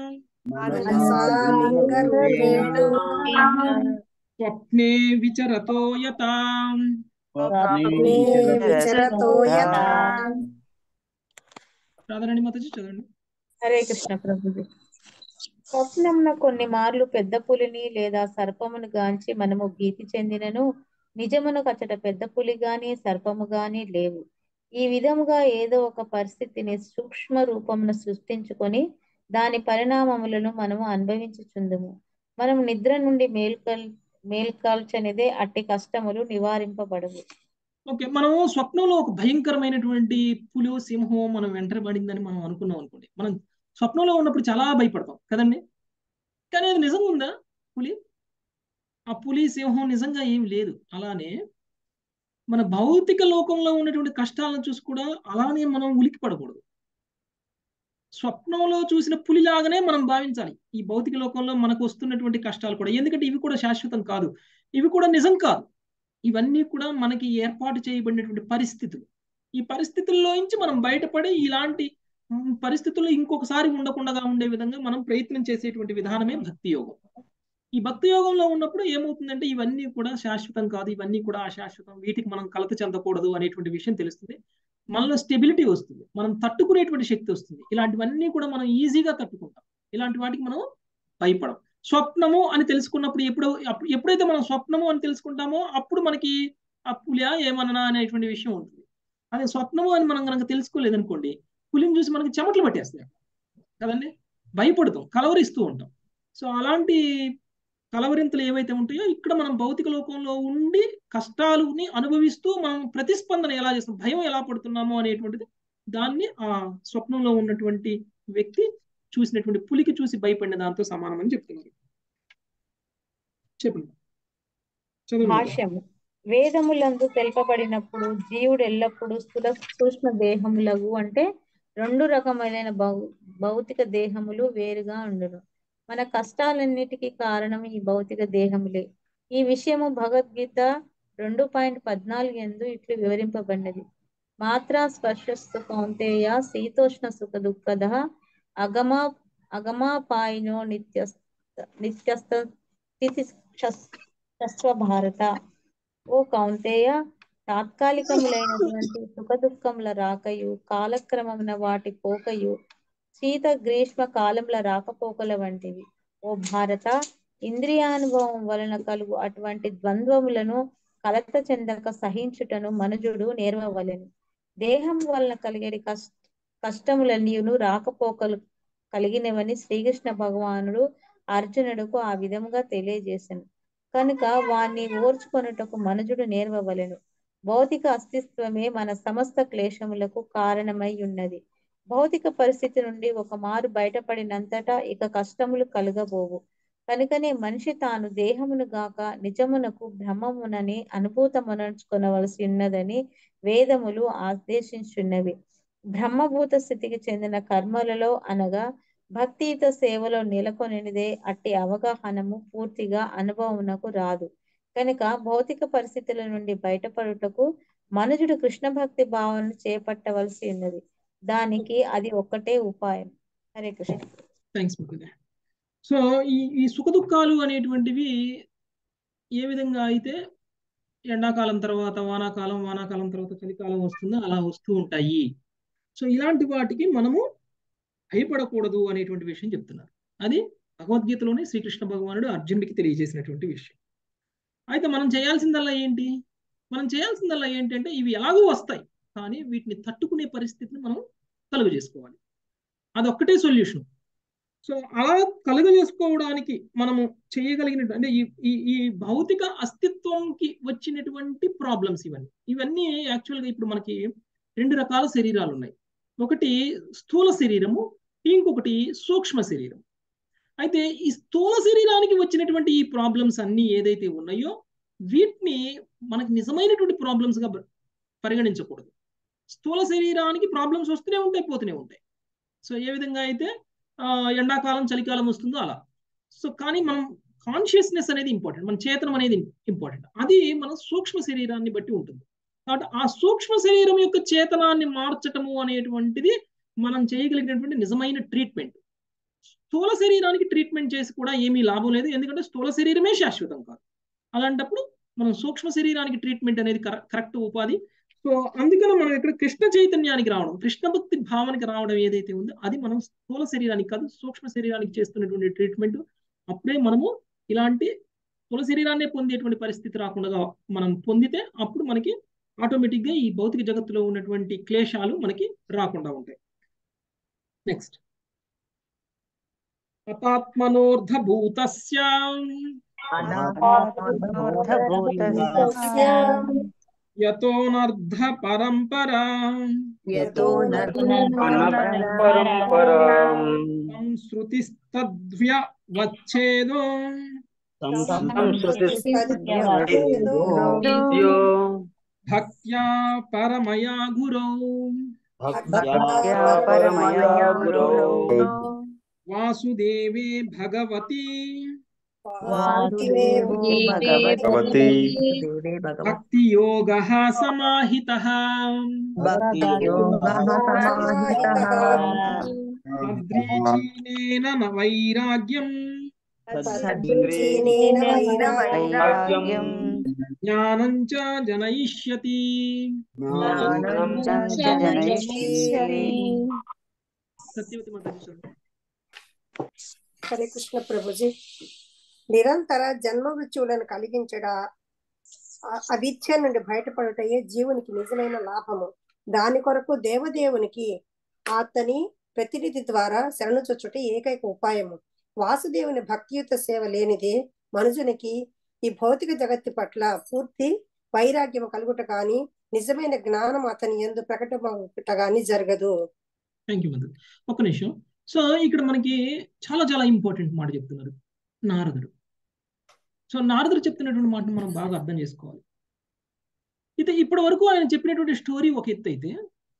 స్వప్నే విచరతో యత రాధారాణి మాతాజీ చదవండి హరే కృష్ణ ప్రభుజీ స్వప్నమున కొన్ని మార్లు పెద్ద పులిని లేదా సర్పమును గాంచి మనము భీతి చెందినను నిజమును కచ్చట పెద్ద పులి గాని సర్పము గాని లేవు ఈ విధముగా ఏదో ఒక పరిస్థితిని సూక్ష్మ రూపమును సృష్టించుకొని దాని పరిణామములను మనము అనుభవించుచుందుము మనం నిద్ర నుండి మేల్కల్ మేల్కాల్చనిదే అట్టి కష్టములు నివారింపబడవు ఓకే మనము స్వప్నంలో ఒక భయంకరమైనటువంటి పులి సింహం మనం వెంటబడిందని మనం అనుకున్నాం అనుకోండి మనం స్వప్నంలో ఉన్నప్పుడు చాలా భయపడతాం కదండి కానీ అది నిజంగా ఉందా పులి ఆ పులి సింహం నిజంగా ఏం లేదు అలానే మన భౌతిక లోకంలో ఉన్నటువంటి కష్టాలను చూసి కూడా అలానే మనం ఉలికి పడకూడదు స్వప్నంలో చూసిన పులిలాగానే మనం భావించాలి ఈ భౌతిక లోకంలో మనకు వస్తున్నటువంటి కష్టాలు కూడా ఎందుకంటే ఇవి కూడా శాశ్వతం కాదు ఇవి కూడా నిజం కాదు ఇవన్నీ కూడా మనకి ఏర్పాటు చేయబడినటువంటి పరిస్థితులు ఈ పరిస్థితుల్లో నుంచి మనం బయటపడి ఇలాంటి మ్, పరిస్థితుల్లో ఇంకొకసారి ఉండకుండా ఉండే విధంగా మనం ప్రయత్నం చేసేటువంటి విధానమే భక్తి యోగం ఈ భక్తి యోగంలో ఉన్నప్పుడు ఏమవుతుందంటే ఇవన్నీ కూడా శాశ్వతం కాదు ఇవన్నీ కూడా అశాశ్వతం వీటికి మనం కలత చెందకూడదు అనేటువంటి విషయం తెలుస్తుంది మనలో స్టెబిలిటీ వస్తుంది మనం తట్టుకునేటువంటి శక్తి వస్తుంది ఇలాంటివన్నీ కూడా మనం ఈజీగా తట్టుకుంటాం ఇలాంటి వాటికి మనం భయపడం స్వప్నము అని తెలుసుకున్నప్పుడు ఎప్పుడు అప్పుడు ఎప్పుడైతే మనం స్వప్నము అని తెలుసుకుంటామో అప్పుడు మనకి ఆ పులియా ఏమన్నా అనేటువంటి విషయం ఉంటుంది అదే స్వప్నము అని మనం కనుక తెలుసుకోలేదనుకోండి పులిని చూసి మనకి చెమటలు పట్టేస్తాయి కదండి భయపడుతాం కలవరిస్తూ ఉంటాం సో అలాంటి కలవరింతలు ఏవైతే ఉంటాయో ఇక్కడ మనం భౌతిక లోకంలో ఉండి కష్టాలని అనుభవిస్తూ మనం ప్రతిస్పందన ఎలా చేస్తాం భయం ఎలా పడుతున్నామో అనేటువంటిది దాన్ని ఆ స్వప్నంలో ఉన్నటువంటి వ్యక్తి చూసినటువంటి పులికి చూసి భయపడిన దాంతో సమానం అని చెప్తున్నారు చెప్పండి చదవండి భాష్యము వేదములందు తెలుపబడినప్పుడు జీవుడు ఎల్లప్పుడూ స్థూల సూక్ష్మ దేహములగు అంటే రెండు రకములైన భౌ భౌతిక దేహములు వేరుగా ఉండును మన కష్టాలన్నిటికీ కారణం ఈ భౌతిక దేహములే ఈ విషయము భగవద్గీత రెండు పాయింట్ పద్నాలుగు ఎందు ఇట్లు వివరింపబడినది మాత్రా స్పర్శస్తు కౌంతేయ శీతోష్ణ సుఖ దుఃఖద అగమా అగమాపాయినో నిత్య నిత్యస్థ స్థితి శస్వ భారత ఓ కౌంతేయ తాత్కాలికములైనటువంటి సుఖ దుఃఖముల రాకయు కాలక్రమమున వాటి పోకయు శీత గ్రీష్మ కాలముల రాకపోకల వంటివి ఓ భారత ఇంద్రియానుభవం వలన కలుగు అటువంటి ద్వంద్వములను కలత చెందక సహించుటను మనుజుడు నేర్వవలెను దేహం వలన కలిగేటి కష్ట కష్టములన్నీయును రాకపోకలు కలిగినవని శ్రీకృష్ణ భగవానుడు అర్జునుడుకు ఆ విధముగా తెలియజేశాను కనుక వాణ్ణి ఓర్చుకొనుటకు మనుజుడు నేర్వవలెను భౌతిక అస్తిత్వమే మన సమస్త క్లేశములకు కారణమై ఉన్నది భౌతిక పరిస్థితి నుండి ఒక మారు బయటపడినంతటా ఇక కష్టములు కలుగబోవు కనుకనే మనిషి తాను దేహమును గాక నిజమునకు బ్రహ్మమునని అనుభూతమునర్చుకొనవలసి ఉన్నదని వేదములు ఆదేశించున్నవి బ్రహ్మభూత స్థితికి చెందిన కర్మలలో అనగా భక్తియుత సేవలో నెలకొనిదే అట్టి అవగాహనము పూర్తిగా అనుభవమునకు రాదు కనుక భౌతిక పరిస్థితుల నుండి బయటపడుటకు మనుజుడు కృష్ణ భక్తి భావనను చేపట్టవలసి ఉన్నది దానికి అది ఒక్కటే ఉపాయం హరే కృష్ణ థ్యాంక్స్ ముకుంద సో ఈ ఈ సుఖ దుఃఖాలు అనేటువంటివి ఏ విధంగా అయితే ఎండాకాలం తర్వాత వానాకాలం వానాకాలం తర్వాత చలికాలం వస్తుందో అలా వస్తూ ఉంటాయి సో ఇలాంటి వాటికి మనము భయపడకూడదు అనేటువంటి విషయం చెప్తున్నారు అది భగవద్గీతలోనే శ్రీకృష్ణ భగవానుడు అర్జునుడికి తెలియజేసినటువంటి విషయం అయితే మనం చేయాల్సిందల్లా ఏంటి మనం చేయాల్సిందల్లా ఏంటంటే ఇవి ఎలాగో వస్తాయి కానీ వీటిని తట్టుకునే పరిస్థితిని మనం కలుగు చేసుకోవాలి అదొక్కటే సొల్యూషన్ సో అలా కలుగజేసుకోవడానికి మనము చేయగలిగిన అంటే ఈ ఈ ఈ భౌతిక అస్తిత్వంకి వచ్చినటువంటి ప్రాబ్లమ్స్ ఇవన్నీ ఇవన్నీ యాక్చువల్గా ఇప్పుడు మనకి రెండు రకాల శరీరాలు ఉన్నాయి ఒకటి స్థూల శరీరము ఇంకొకటి సూక్ష్మ శరీరం అయితే ఈ స్థూల శరీరానికి వచ్చినటువంటి ఈ ప్రాబ్లమ్స్ అన్ని ఏదైతే ఉన్నాయో వీటిని మనకి నిజమైనటువంటి ప్రాబ్లమ్స్ గా పరిగణించకూడదు స్థూల శరీరానికి ప్రాబ్లమ్స్ వస్తూనే ఉంటాయి పోతూనే ఉంటాయి సో ఏ విధంగా అయితే ఎండాకాలం చలికాలం వస్తుందో అలా సో కానీ మనం కాన్షియస్నెస్ అనేది ఇంపార్టెంట్ మన చేతనం అనేది ఇంపార్టెంట్ అది మన సూక్ష్మ శరీరాన్ని బట్టి ఉంటుంది కాబట్టి ఆ సూక్ష్మ శరీరం యొక్క చేతనాన్ని మార్చటము అనేటువంటిది మనం చేయగలిగినటువంటి నిజమైన ట్రీట్మెంట్ స్థూల శరీరానికి ట్రీట్మెంట్ చేసి కూడా ఏమీ లాభం లేదు ఎందుకంటే స్థూల శరీరమే శాశ్వతం కాదు అలాంటప్పుడు మనం సూక్ష్మ శరీరానికి ట్రీట్మెంట్ అనేది కరెక్ట్ ఉపాధి సో అందుకని మనం ఇక్కడ కృష్ణ చైతన్యానికి రావడం కృష్ణ భక్తి భావనకి రావడం ఏదైతే ఉందో అది మనం స్థూల శరీరానికి కాదు సూక్ష్మ శరీరానికి చేస్తున్నటువంటి ట్రీట్మెంట్ అప్పుడే మనము ఇలాంటి స్థూల శరీరాన్ని పొందేటువంటి పరిస్థితి రాకుండా మనం పొందితే అప్పుడు మనకి ఆటోమేటిక్గా ఈ భౌతిక జగత్తులో ఉన్నటువంటి క్లేశాలు మనకి రాకుండా ఉంటాయి నెక్స్ట్ అపాత్మనోర్ధభూతస్య యతోనర్ధ పరంపరా సంశ్రుతిస్తద్వ్య వచ్చేదో భక్త్యా పరమయా గురౌ భక్త్యా పరమయా గురో వాసుదేవే భగవతి వాసుదేవే భగవతి దేవే భగవతి భక్తి యోగ సమాహిత భక్తి యోగః సమాహితః తద్రీచీనేన న వైరాగ్యం సద్విచీనేన వైరాగ్యం జ్ఞానం చ జనయిష్యతి జ్ఞానం చ జనయిష్యతి సత్యవతి మాతాజీ చూడండి హరే కృష్ణ ప్రభుజీ నిరంతర జన్మ మృత్యువులను కలిగించడ ఆ- అవిద్య నుండి బయటపడుటయే జీవునికి నిజమైన లాభము దాని కొరకు దేవదేవునికి అతని ప్రతినిధి ద్వారా శరణుచొచ్చుట ఏకైక ఉపాయము వాసుదేవుని భక్తియుత సేవ లేనిదే మనుషునికి ఈ భౌతిక జగత్తు పట్ల పూర్తి వైరాగ్యము కలుగుట గాని నిజమైన జ్ఞానం అతని ఎందు ప్రకటమగుట గాని జరగదు థ్యాంక్ యూ మధు ఒక్క నిమిషం సో ఇక్కడ మనకి చాలా చాలా ఇంపార్టెంట్ మాట చెప్తున్నారు నారదుడు సో నారదుడు చెప్తున్నటువంటి మాటను మనం బాగా అర్థం చేసుకోవాలి అయితే ఇప్పటి వరకు ఆయన చెప్పినటువంటి స్టోరీ ఒక ఎత్తు అయితే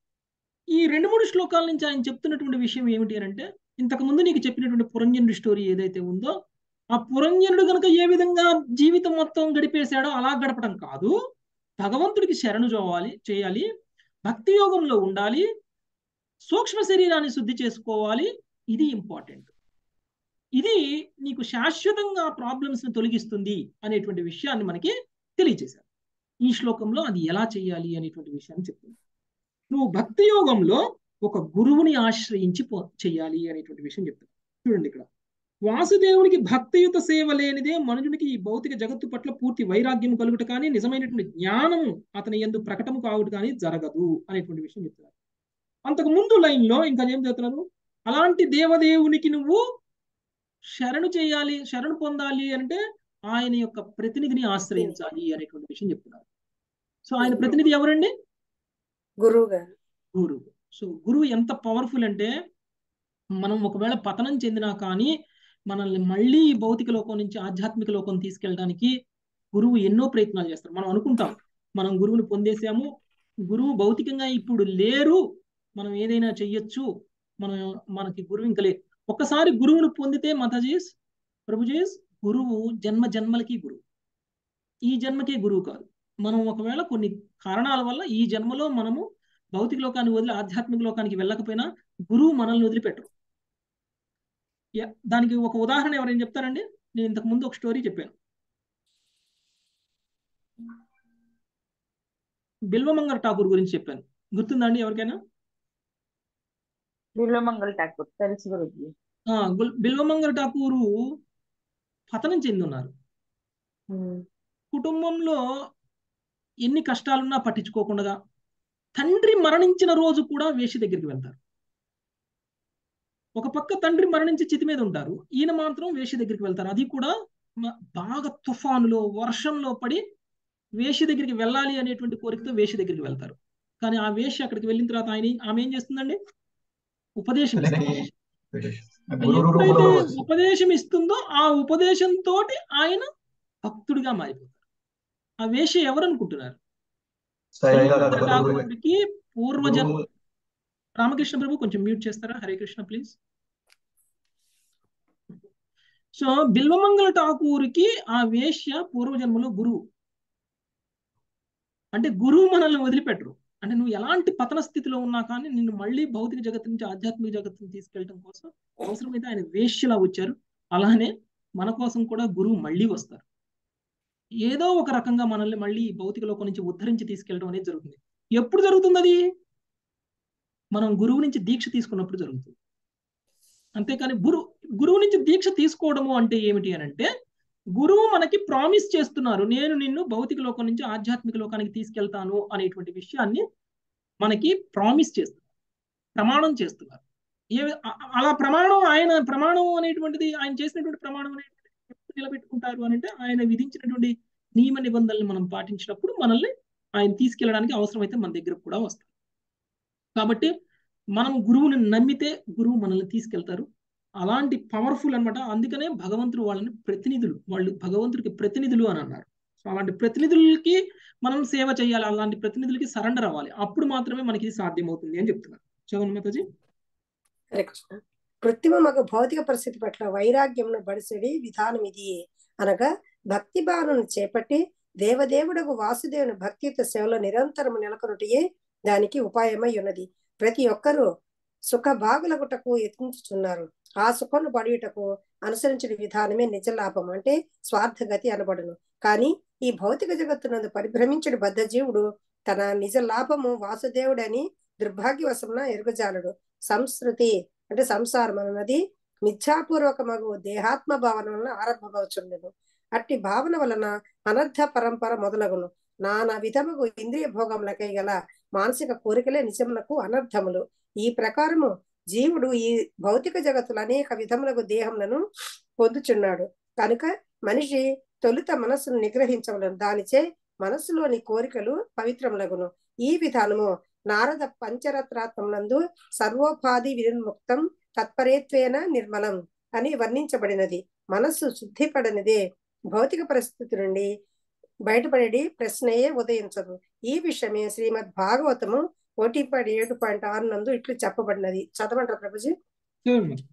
ఈ రెండు మూడు శ్లోకాల నుంచి ఆయన చెప్తున్నటువంటి విషయం ఏమిటి అని అంటే ఇంతకు ముందు నీకు చెప్పినటువంటి పురంజనుడి స్టోరీ ఏదైతే ఉందో ఆ పురంజనుడు కనుక ఏ విధంగా జీవితం మొత్తం గడిపేశాడో అలా గడపడం కాదు భగవంతుడికి శరణు చోవాలి చేయాలి భక్తి యోగంలో ఉండాలి సూక్ష్మ శరీరాన్ని శుద్ధి చేసుకోవాలి ఇది ఇంపార్టెంట్ ఇది నీకు శాశ్వతంగా ప్రాబ్లమ్స్ ని తొలగిస్తుంది అనేటువంటి విషయాన్ని మనకి తెలియజేశారు ఈ శ్లోకంలో అది ఎలా చేయాలి అనేటువంటి విషయాన్ని చెప్తుంది నువ్వు భక్తి యోగంలో ఒక గురువుని ఆశ్రయించి పో చేయాలి అనేటువంటి విషయం చెప్తుంది చూడండి ఇక్కడ వాసుదేవునికి భక్తియుత సేవ లేనిదే మనుషునికి ఈ భౌతిక జగత్తు పట్ల పూర్తి వైరాగ్యం కలుగుట కానీ నిజమైనటువంటి జ్ఞానము అతని ఎందు ప్రకటము కావుట కానీ జరగదు అనేటువంటి విషయం చెప్తున్నారు అంతకు ముందు లైన్ లో ఇంకా ఏం చెప్తున్నారు అలాంటి దేవదేవునికి నువ్వు శరణు చేయాలి శరణు పొందాలి అంటే ఆయన యొక్క ప్రతినిధిని ఆశ్రయించాలి అనేటువంటి విషయం చెప్తున్నారు సో ఆయన ప్రతినిధి ఎవరండి గురువు గారు గురువు సో గురువు ఎంత పవర్ఫుల్ అంటే మనం ఒకవేళ పతనం చెందినా కానీ మనల్ని మళ్ళీ ఈ భౌతిక లోకం నుంచి ఆధ్యాత్మిక లోకం తీసుకెళ్ళడానికి గురువు ఎన్నో ప్రయత్నాలు చేస్తారు మనం అనుకుంటాం మనం గురువుని పొందేసాము గురువు భౌతికంగా ఇప్పుడు లేరు మనం ఏదైనా చెయ్యొచ్చు మనం మనకి గురువు ఇంకా లేదు ఒక్కసారి గురువును పొందితే మాతాజీస్ ప్రభుజీస్ గురువు జన్మ జన్మలకి గురువు ఈ జన్మకే గురువు కాదు మనం ఒకవేళ కొన్ని కారణాల వల్ల ఈ జన్మలో మనము భౌతిక లోకాన్ని వదిలి ఆధ్యాత్మిక లోకానికి వెళ్ళకపోయినా గురువు మనల్ని వదిలిపెట్టరు యా- దానికి ఒక ఉదాహరణ ఎవరైనా చెప్తారండి నేను ఇంతకు ముందు ఒక స్టోరీ చెప్పాను బిల్వమంగళ ఠాకూర్ గురించి చెప్పాను గుర్తుందండి ఎవరికైనా బిల్వమంగళ ఠాకూర్ తెలుసు గురుజీ ఆ, గుల్- బిల్వమంగళ ఠాకూరు పతనం చెంది ఉన్నారు కుటుంబంలో ఎన్ని కష్టాలున్నా పట్టించుకోకుండా తండ్రి మరణించిన రోజు కూడా వేషి దగ్గరికి వెళ్తారు ఒక పక్క తండ్రి మరణించి చితి మీద ఉంటారు ఈయన మాత్రం వేషి దగ్గరికి వెళ్తారు అది కూడా మ- బాగా తుఫానులో వర్షంలో పడి వేషి దగ్గరికి వెళ్ళాలి అనేటువంటి కోరికతో వేషి దగ్గరికి వెళ్తారు కానీ ఆ వేషి అక్కడికి వెళ్ళిన తర్వాత ఆయన ఆమె ఏం చేస్తుందండి ఉపదేశం ఇస్తుంది ఎప్పుడైతే ఉపదేశం ఇస్తుందో ఆ ఉపదేశంతో ఆయన భక్తుడిగా మారిపోతారు ఆ వేష ఎవరు అనుకుంటున్నారు ఠాకూర్కి పూర్వజన్ రామకృష్ణ ప్రభు కొంచెం మ్యూట్ చేస్తారా హరే కృష్ణ ప్లీజ్ సో బిల్వమంగళ ఠాకూర్కి ఆ వేశ్య పూర్వజన్మలో గురువు అంటే గురువు మనల్ని వదిలిపెట్టరు అంటే నువ్వు ఎలాంటి పతన స్థితిలో ఉన్నా కానీ నిన్ను మళ్ళీ భౌతిక జగత్తు నుంచి ఆధ్యాత్మిక జగత్తుని తీసుకెళ్ళడం కోసం అవసరమైతే ఆయన వేశ్యలా వచ్చారు అలానే మన కోసం కూడా గురువు మళ్ళీ వస్తారు ఏదో ఒక రకంగా మనల్ని మళ్ళీ ఈ భౌతిక లోకం నుంచి ఉద్ధరించి తీసుకెళ్ళడం అనేది జరుగుతుంది ఎప్పుడు జరుగుతుంది అది మనం గురువు నుంచి దీక్ష తీసుకున్నప్పుడు జరుగుతుంది అంతేకాని గురు గురువు నుంచి దీక్ష తీసుకోవడము అంటే ఏమిటి అని అంటే గురువు మనకి ప్రామిస్ చేస్తున్నారు నేను నిన్ను భౌతిక లోకం నుంచి ఆధ్యాత్మిక లోకానికి తీసుకెళ్తాను అనేటువంటి విషయాన్ని మనకి ప్రామిస్ చేస్తున్నారు ప్రమాణం చేస్తున్నారు ఏ అ- అలా ప్రమాణం ఆయన ప్రమాణం అనేటువంటిది ఆయన చేసినటువంటి ప్రమాణం అనేటువంటిది ఎప్పుడు నిలబెట్టుకుంటారు అని అంటే ఆయన విధించినటువంటి నియమ నిబంధనలు మనం పాటించినప్పుడు మనల్ని ఆయన తీసుకెళ్ళడానికి అవసరమైతే మన దగ్గర కూడా వస్తారు కాబట్టి మనం గురువుని నమ్మితే గురువు మనల్ని తీసుకెళ్తారు అలాంటి పవర్ఫుల్ అన్నమాట అందుకనే భగవంతుడు వాళ్ళని ప్రతినిధులు వాళ్ళు భగవంతుడికి ప్రతినిధులు అని అన్నారు సో అలాంటి ప్రతినిధులకి మనం సేవ చేయాలి అలాంటి ప్రతినిధులకి సరెండర్ అవ్వాలి అప్పుడు మాత్రమే మనకి ఇది సాధ్యమవుతుంది అని చెప్తున్నారు చదవండి మాతాజీ హరే కృష్ణ కృత్రిమ మగ భౌతిక పరిస్థితి పట్ల వైరాగ్యంను బడిసెడి విధానం ఇది అనగా భక్తి భావనను చేపట్టి దేవదేవుడకు వాసుదేవుని భక్తియుత సేవలో నిరంతరం నెలకొనుటయే దానికి ఉపాయమై ఉన్నది ప్రతి ఒక్కరూ సుఖ భాగులగుటకు యత్నించుచున్నారు ఆ సుఖను పడియుటకు అనుసరించిన విధానమే నిజ లాభం అంటే స్వార్థగతి అనబడును కానీ ఈ భౌతిక జగత్తునందు పరిభ్రమించిన బద్ధజీవుడు తన నిజ లాభము వాసుదేవుడని దుర్భాగ్యవశమున ఎరుగజాలడు సంస్కృతి అంటే సంసారం అన్నది మిథ్యాపూర్వకమగు దేహాత్మ భావన వలన ఆరంభమవుచుండెను అట్టి భావన వలన అనర్థ పరంపర మొదలగును నానా విధముగు ఇంద్రియ భోగములకై గల మానసిక కోరికలే నిజములకు అనర్థములు ఈ ప్రకారము జీవుడు ఈ భౌతిక జగత్తులు అనేక విధములకు దేహములను పొందుచున్నాడు కనుక మనిషి తొలుత మనస్సును నిగ్రహించవలను దానిచే మనస్సులోని కోరికలు పవిత్రములగును ఈ విధానము నారద పంచరత్నాత్మనందు సర్వోపాధి వినిర్ముక్తం తత్పరేత్వేన నిర్మలం అని వర్ణించబడినది మనస్సు శుద్ధిపడనిదే భౌతిక పరిస్థితి నుండి బయటపడి ప్రశ్నయే ఉదయించదు ఈ విషయమే శ్రీమద్ భాగవతము ఒకటి పాయింట్ ఏడు పాయింట్ ఆరు నందు ఇట్లు చెప్పబడినది చదవంటారు ప్రభుజీ చదవండి మరి.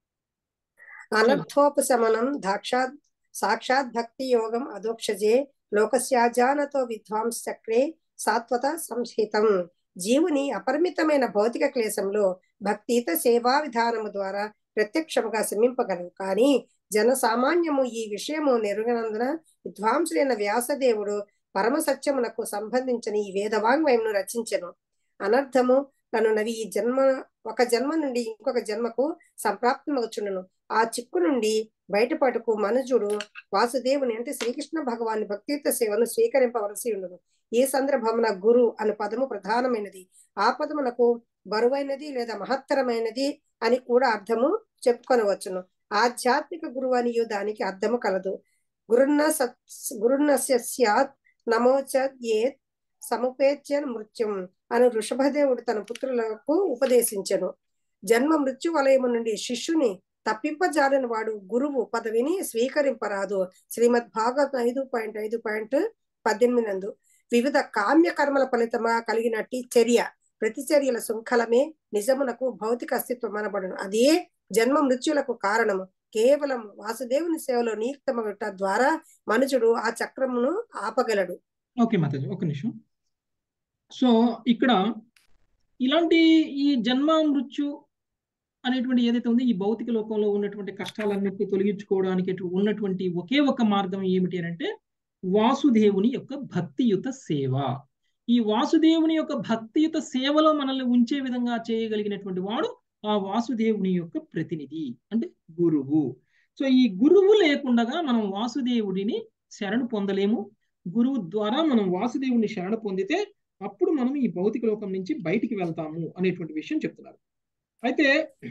అనర్థోపశమనం దాక్షాత్ సాక్షాత్ భక్తి యోగం అదోక్షజే లోకస్యాజానతో విద్వాంస్ చక్రే సాత్వత సంహితం జీవుని అపరిమితమైన భౌతిక క్లేశంలో భక్తిత సేవా విధానము ద్వారా ప్రత్యక్షముగా శమింపగలవు కానీ జన సామాన్యము ఈ విషయము నెరుగనందున విద్వాంసులైన వ్యాసదేవుడు పరమ సత్యమునకు సంబంధించిన ఈ వేదవాంగ్మయమును రచించెను అనర్థము నవి ఈ జన్మ ఒక జన్మ నుండి ఇంకొక జన్మకు సంప్రాప్తమవుచుండును ఆ చిక్కు నుండి బయటపడుకు మనుజుడు వాసుదేవుని అంటే శ్రీకృష్ణ భగవాని భక్తియుత సేవను స్వీకరింపవలసి ఉండును ఈ సందర్భమున గురు అను పదము ప్రధానమైనది ఆ పదమునకు బరువైనది లేదా మహత్తరమైనది అని కూడా అర్థము చెప్పుకొనవచ్చును ఆధ్యాత్మిక గురువు అనియు దానికి అర్థము కలదు గురున్న సత్ గురున్న సత్ నమోచ ఏత్ సముపేత్యన్ మృత్యుం అని వృషభదేవుడు తన పుత్రులకు ఉపదేశించెను జన్మ మృత్యు వలయము నుండి శిష్యుని తప్పింపజాలని వాడు గురువు పదవిని స్వీకరింపరాదు శ్రీమద్ భాగవతం ఐదు పాయింట్ ఐదు పాయింట్ పద్దెనిమిది నందు వివిధ కామ్య కర్మల ఫలితమా కలిగినట్టి చర్య ప్రతిచర్యల శృంఖలమే నిజమునకు భౌతిక అస్తిత్వం అనబడును అదే జన్మ మృత్యులకు కారణము కేవలం వాసుదేవుని సేవలో నియుక్తమగట ద్వారా మనుషుడు ఆ చక్రమును ఆపగలడు ఓకే మాతాజీ ఒక నిమిషం సో ఇక్కడ ఇలాంటి ఈ జన్మ మృత్యు అనేటువంటి ఏదైతే ఉందో ఈ భౌతిక లోకంలో ఉన్నటువంటి కష్టాలన్నిటిని తొలగించుకోవడానికి ఉన్నటువంటి ఒకే ఒక మార్గం ఏమిటి అని అంటే వాసుదేవుని యొక్క భక్తియుత సేవ ఈ వాసుదేవుని యొక్క భక్తియుత సేవలో మనల్ని ఉంచే విధంగా చేయగలిగినటువంటి వాడు ఆ వాసుదేవుని యొక్క ప్రతినిధి అంటే గురువు సో ఈ గురువు లేకుండా మనం వాసుదేవుడిని శరణు పొందలేము గురువు ద్వారా మనం వాసుదేవుని శరణ పొందితే అప్పుడు మనం ఈ భౌతిక లోకం నుంచి బయటికి వెళ్తాము అనేటువంటి విషయం చెప్తున్నారు అయితే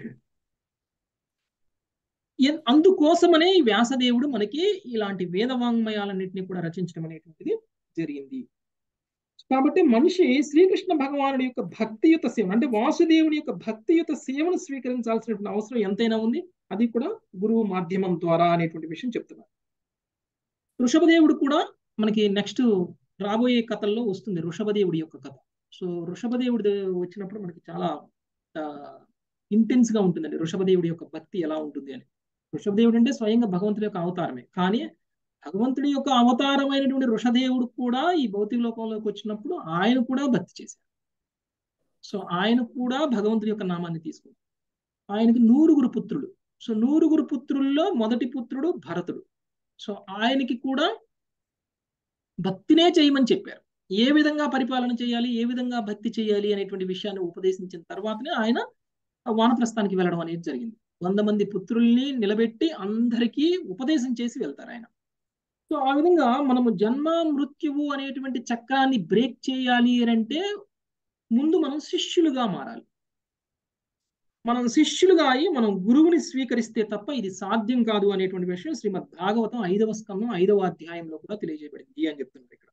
అందుకోసమనే ఈ వ్యాసదేవుడు మనకి ఇలాంటి వేదవాంగ్మయాలన్నింటినీ కూడా రచించడం అనేటువంటిది జరిగింది కాబట్టి మనిషి శ్రీకృష్ణ భగవానుడి యొక్క భక్తియుత సేవ అంటే వాసుదేవుని యొక్క భక్తియుత సేవను స్వీకరించాల్సినటువంటి అవసరం ఎంతైనా ఉంది అది కూడా గురువు మాధ్యమం ద్వారా అనేటువంటి విషయం చెప్తున్నారు వృషభదేవుడు కూడా మనకి నెక్స్ట్ రాబోయే కథల్లో వస్తుంది వృషభదేవుడి యొక్క కథ సో వృషభదేవుడి వచ్చినప్పుడు మనకి చాలా ఇంటెన్స్ గా ఉంటుందండి వృషభదేవుడి యొక్క భక్తి ఎలా ఉంటుంది అని వృషభదేవుడు అంటే స్వయంగా భగవంతుడి యొక్క అవతారమే కానీ భగవంతుడి యొక్క అవతారమైనటువంటి వృషదేవుడు కూడా ఈ భౌతిక లోకంలోకి వచ్చినప్పుడు ఆయన కూడా భక్తి చేశారు సో ఆయన కూడా భగవంతుడి యొక్క నామాన్ని తీసుకున్నారు ఆయనకి నూరుగురు పుత్రుడు సో నూరుగురు పుత్రుల్లో మొదటి పుత్రుడు భరతుడు సో ఆయనకి కూడా భక్తినే చేయమని చెప్పారు ఏ విధంగా పరిపాలన చేయాలి ఏ విధంగా భక్తి చేయాలి అనేటువంటి విషయాన్ని ఉపదేశించిన తర్వాతనే ఆయన వానప్రస్థానికి వెళ్ళడం అనేది జరిగింది వంద మంది పుత్రుల్ని నిలబెట్టి అందరికీ ఉపదేశం చేసి వెళ్తారు ఆయన సో ఆ విధంగా మనము జన్మ మృత్యువు అనేటువంటి చక్రాన్ని బ్రేక్ చేయాలి అని అంటే ముందు మనం శిష్యులుగా మారాలి మనం శిష్యులుగా అయి మనం గురువుని స్వీకరిస్తే తప్ప ఇది సాధ్యం కాదు అనేటువంటి విషయం శ్రీమద్ భాగవతం ఐదవ స్కందం ఐదవ అధ్యాయంలో కూడా తెలియజేయబడింది అని చెప్తున్నారు ఇక్కడ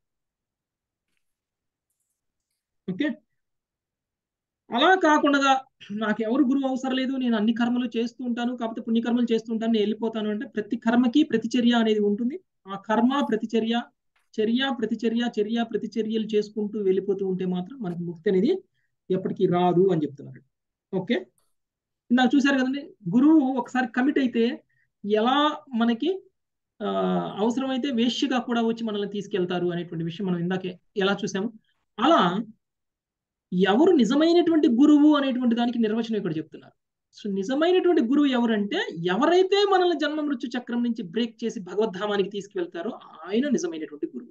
ఓకే అలా కాకుండా నాకు ఎవరు గురువు అవసరం లేదు నేను అన్ని కర్మలు చేస్తూ ఉంటాను కాకపోతే పుణ్యకర్మలు చేస్తూ ఉంటాను నేను వెళ్ళిపోతాను అంటే ప్రతి కర్మకి ప్రతిచర్య అనేది ఉంటుంది ఆ కర్మ ప్రతిచర్య చర్య ప్రతిచర్య చర్య ప్రతిచర్యలు చేసుకుంటూ వెళ్ళిపోతూ ఉంటే మాత్రం మనకి ముక్తి అనేది ఎప్పటికీ రాదు అని చెప్తున్నారు ఓకే ఇందాక చూశారు కదండి గురువు ఒకసారి కమిట్ అయితే ఎలా మనకి ఆ, అవసరమైతే వేష్యగా కూడా వచ్చి మనల్ని తీసుకెళ్తారు అనేటువంటి విషయం మనం ఇందాకే ఎలా చూసాము అలా ఎవరు నిజమైనటువంటి గురువు అనేటువంటి దానికి నిర్వచనం ఇక్కడ చెప్తున్నారు సో నిజమైనటువంటి గురువు ఎవరంటే ఎవరైతే మనల్ని జన్మ మృత్యు చక్రం నుంచి బ్రేక్ చేసి భగవద్ధామానికి తీసుకువెళ్తారో ఆయన నిజమైనటువంటి గురువు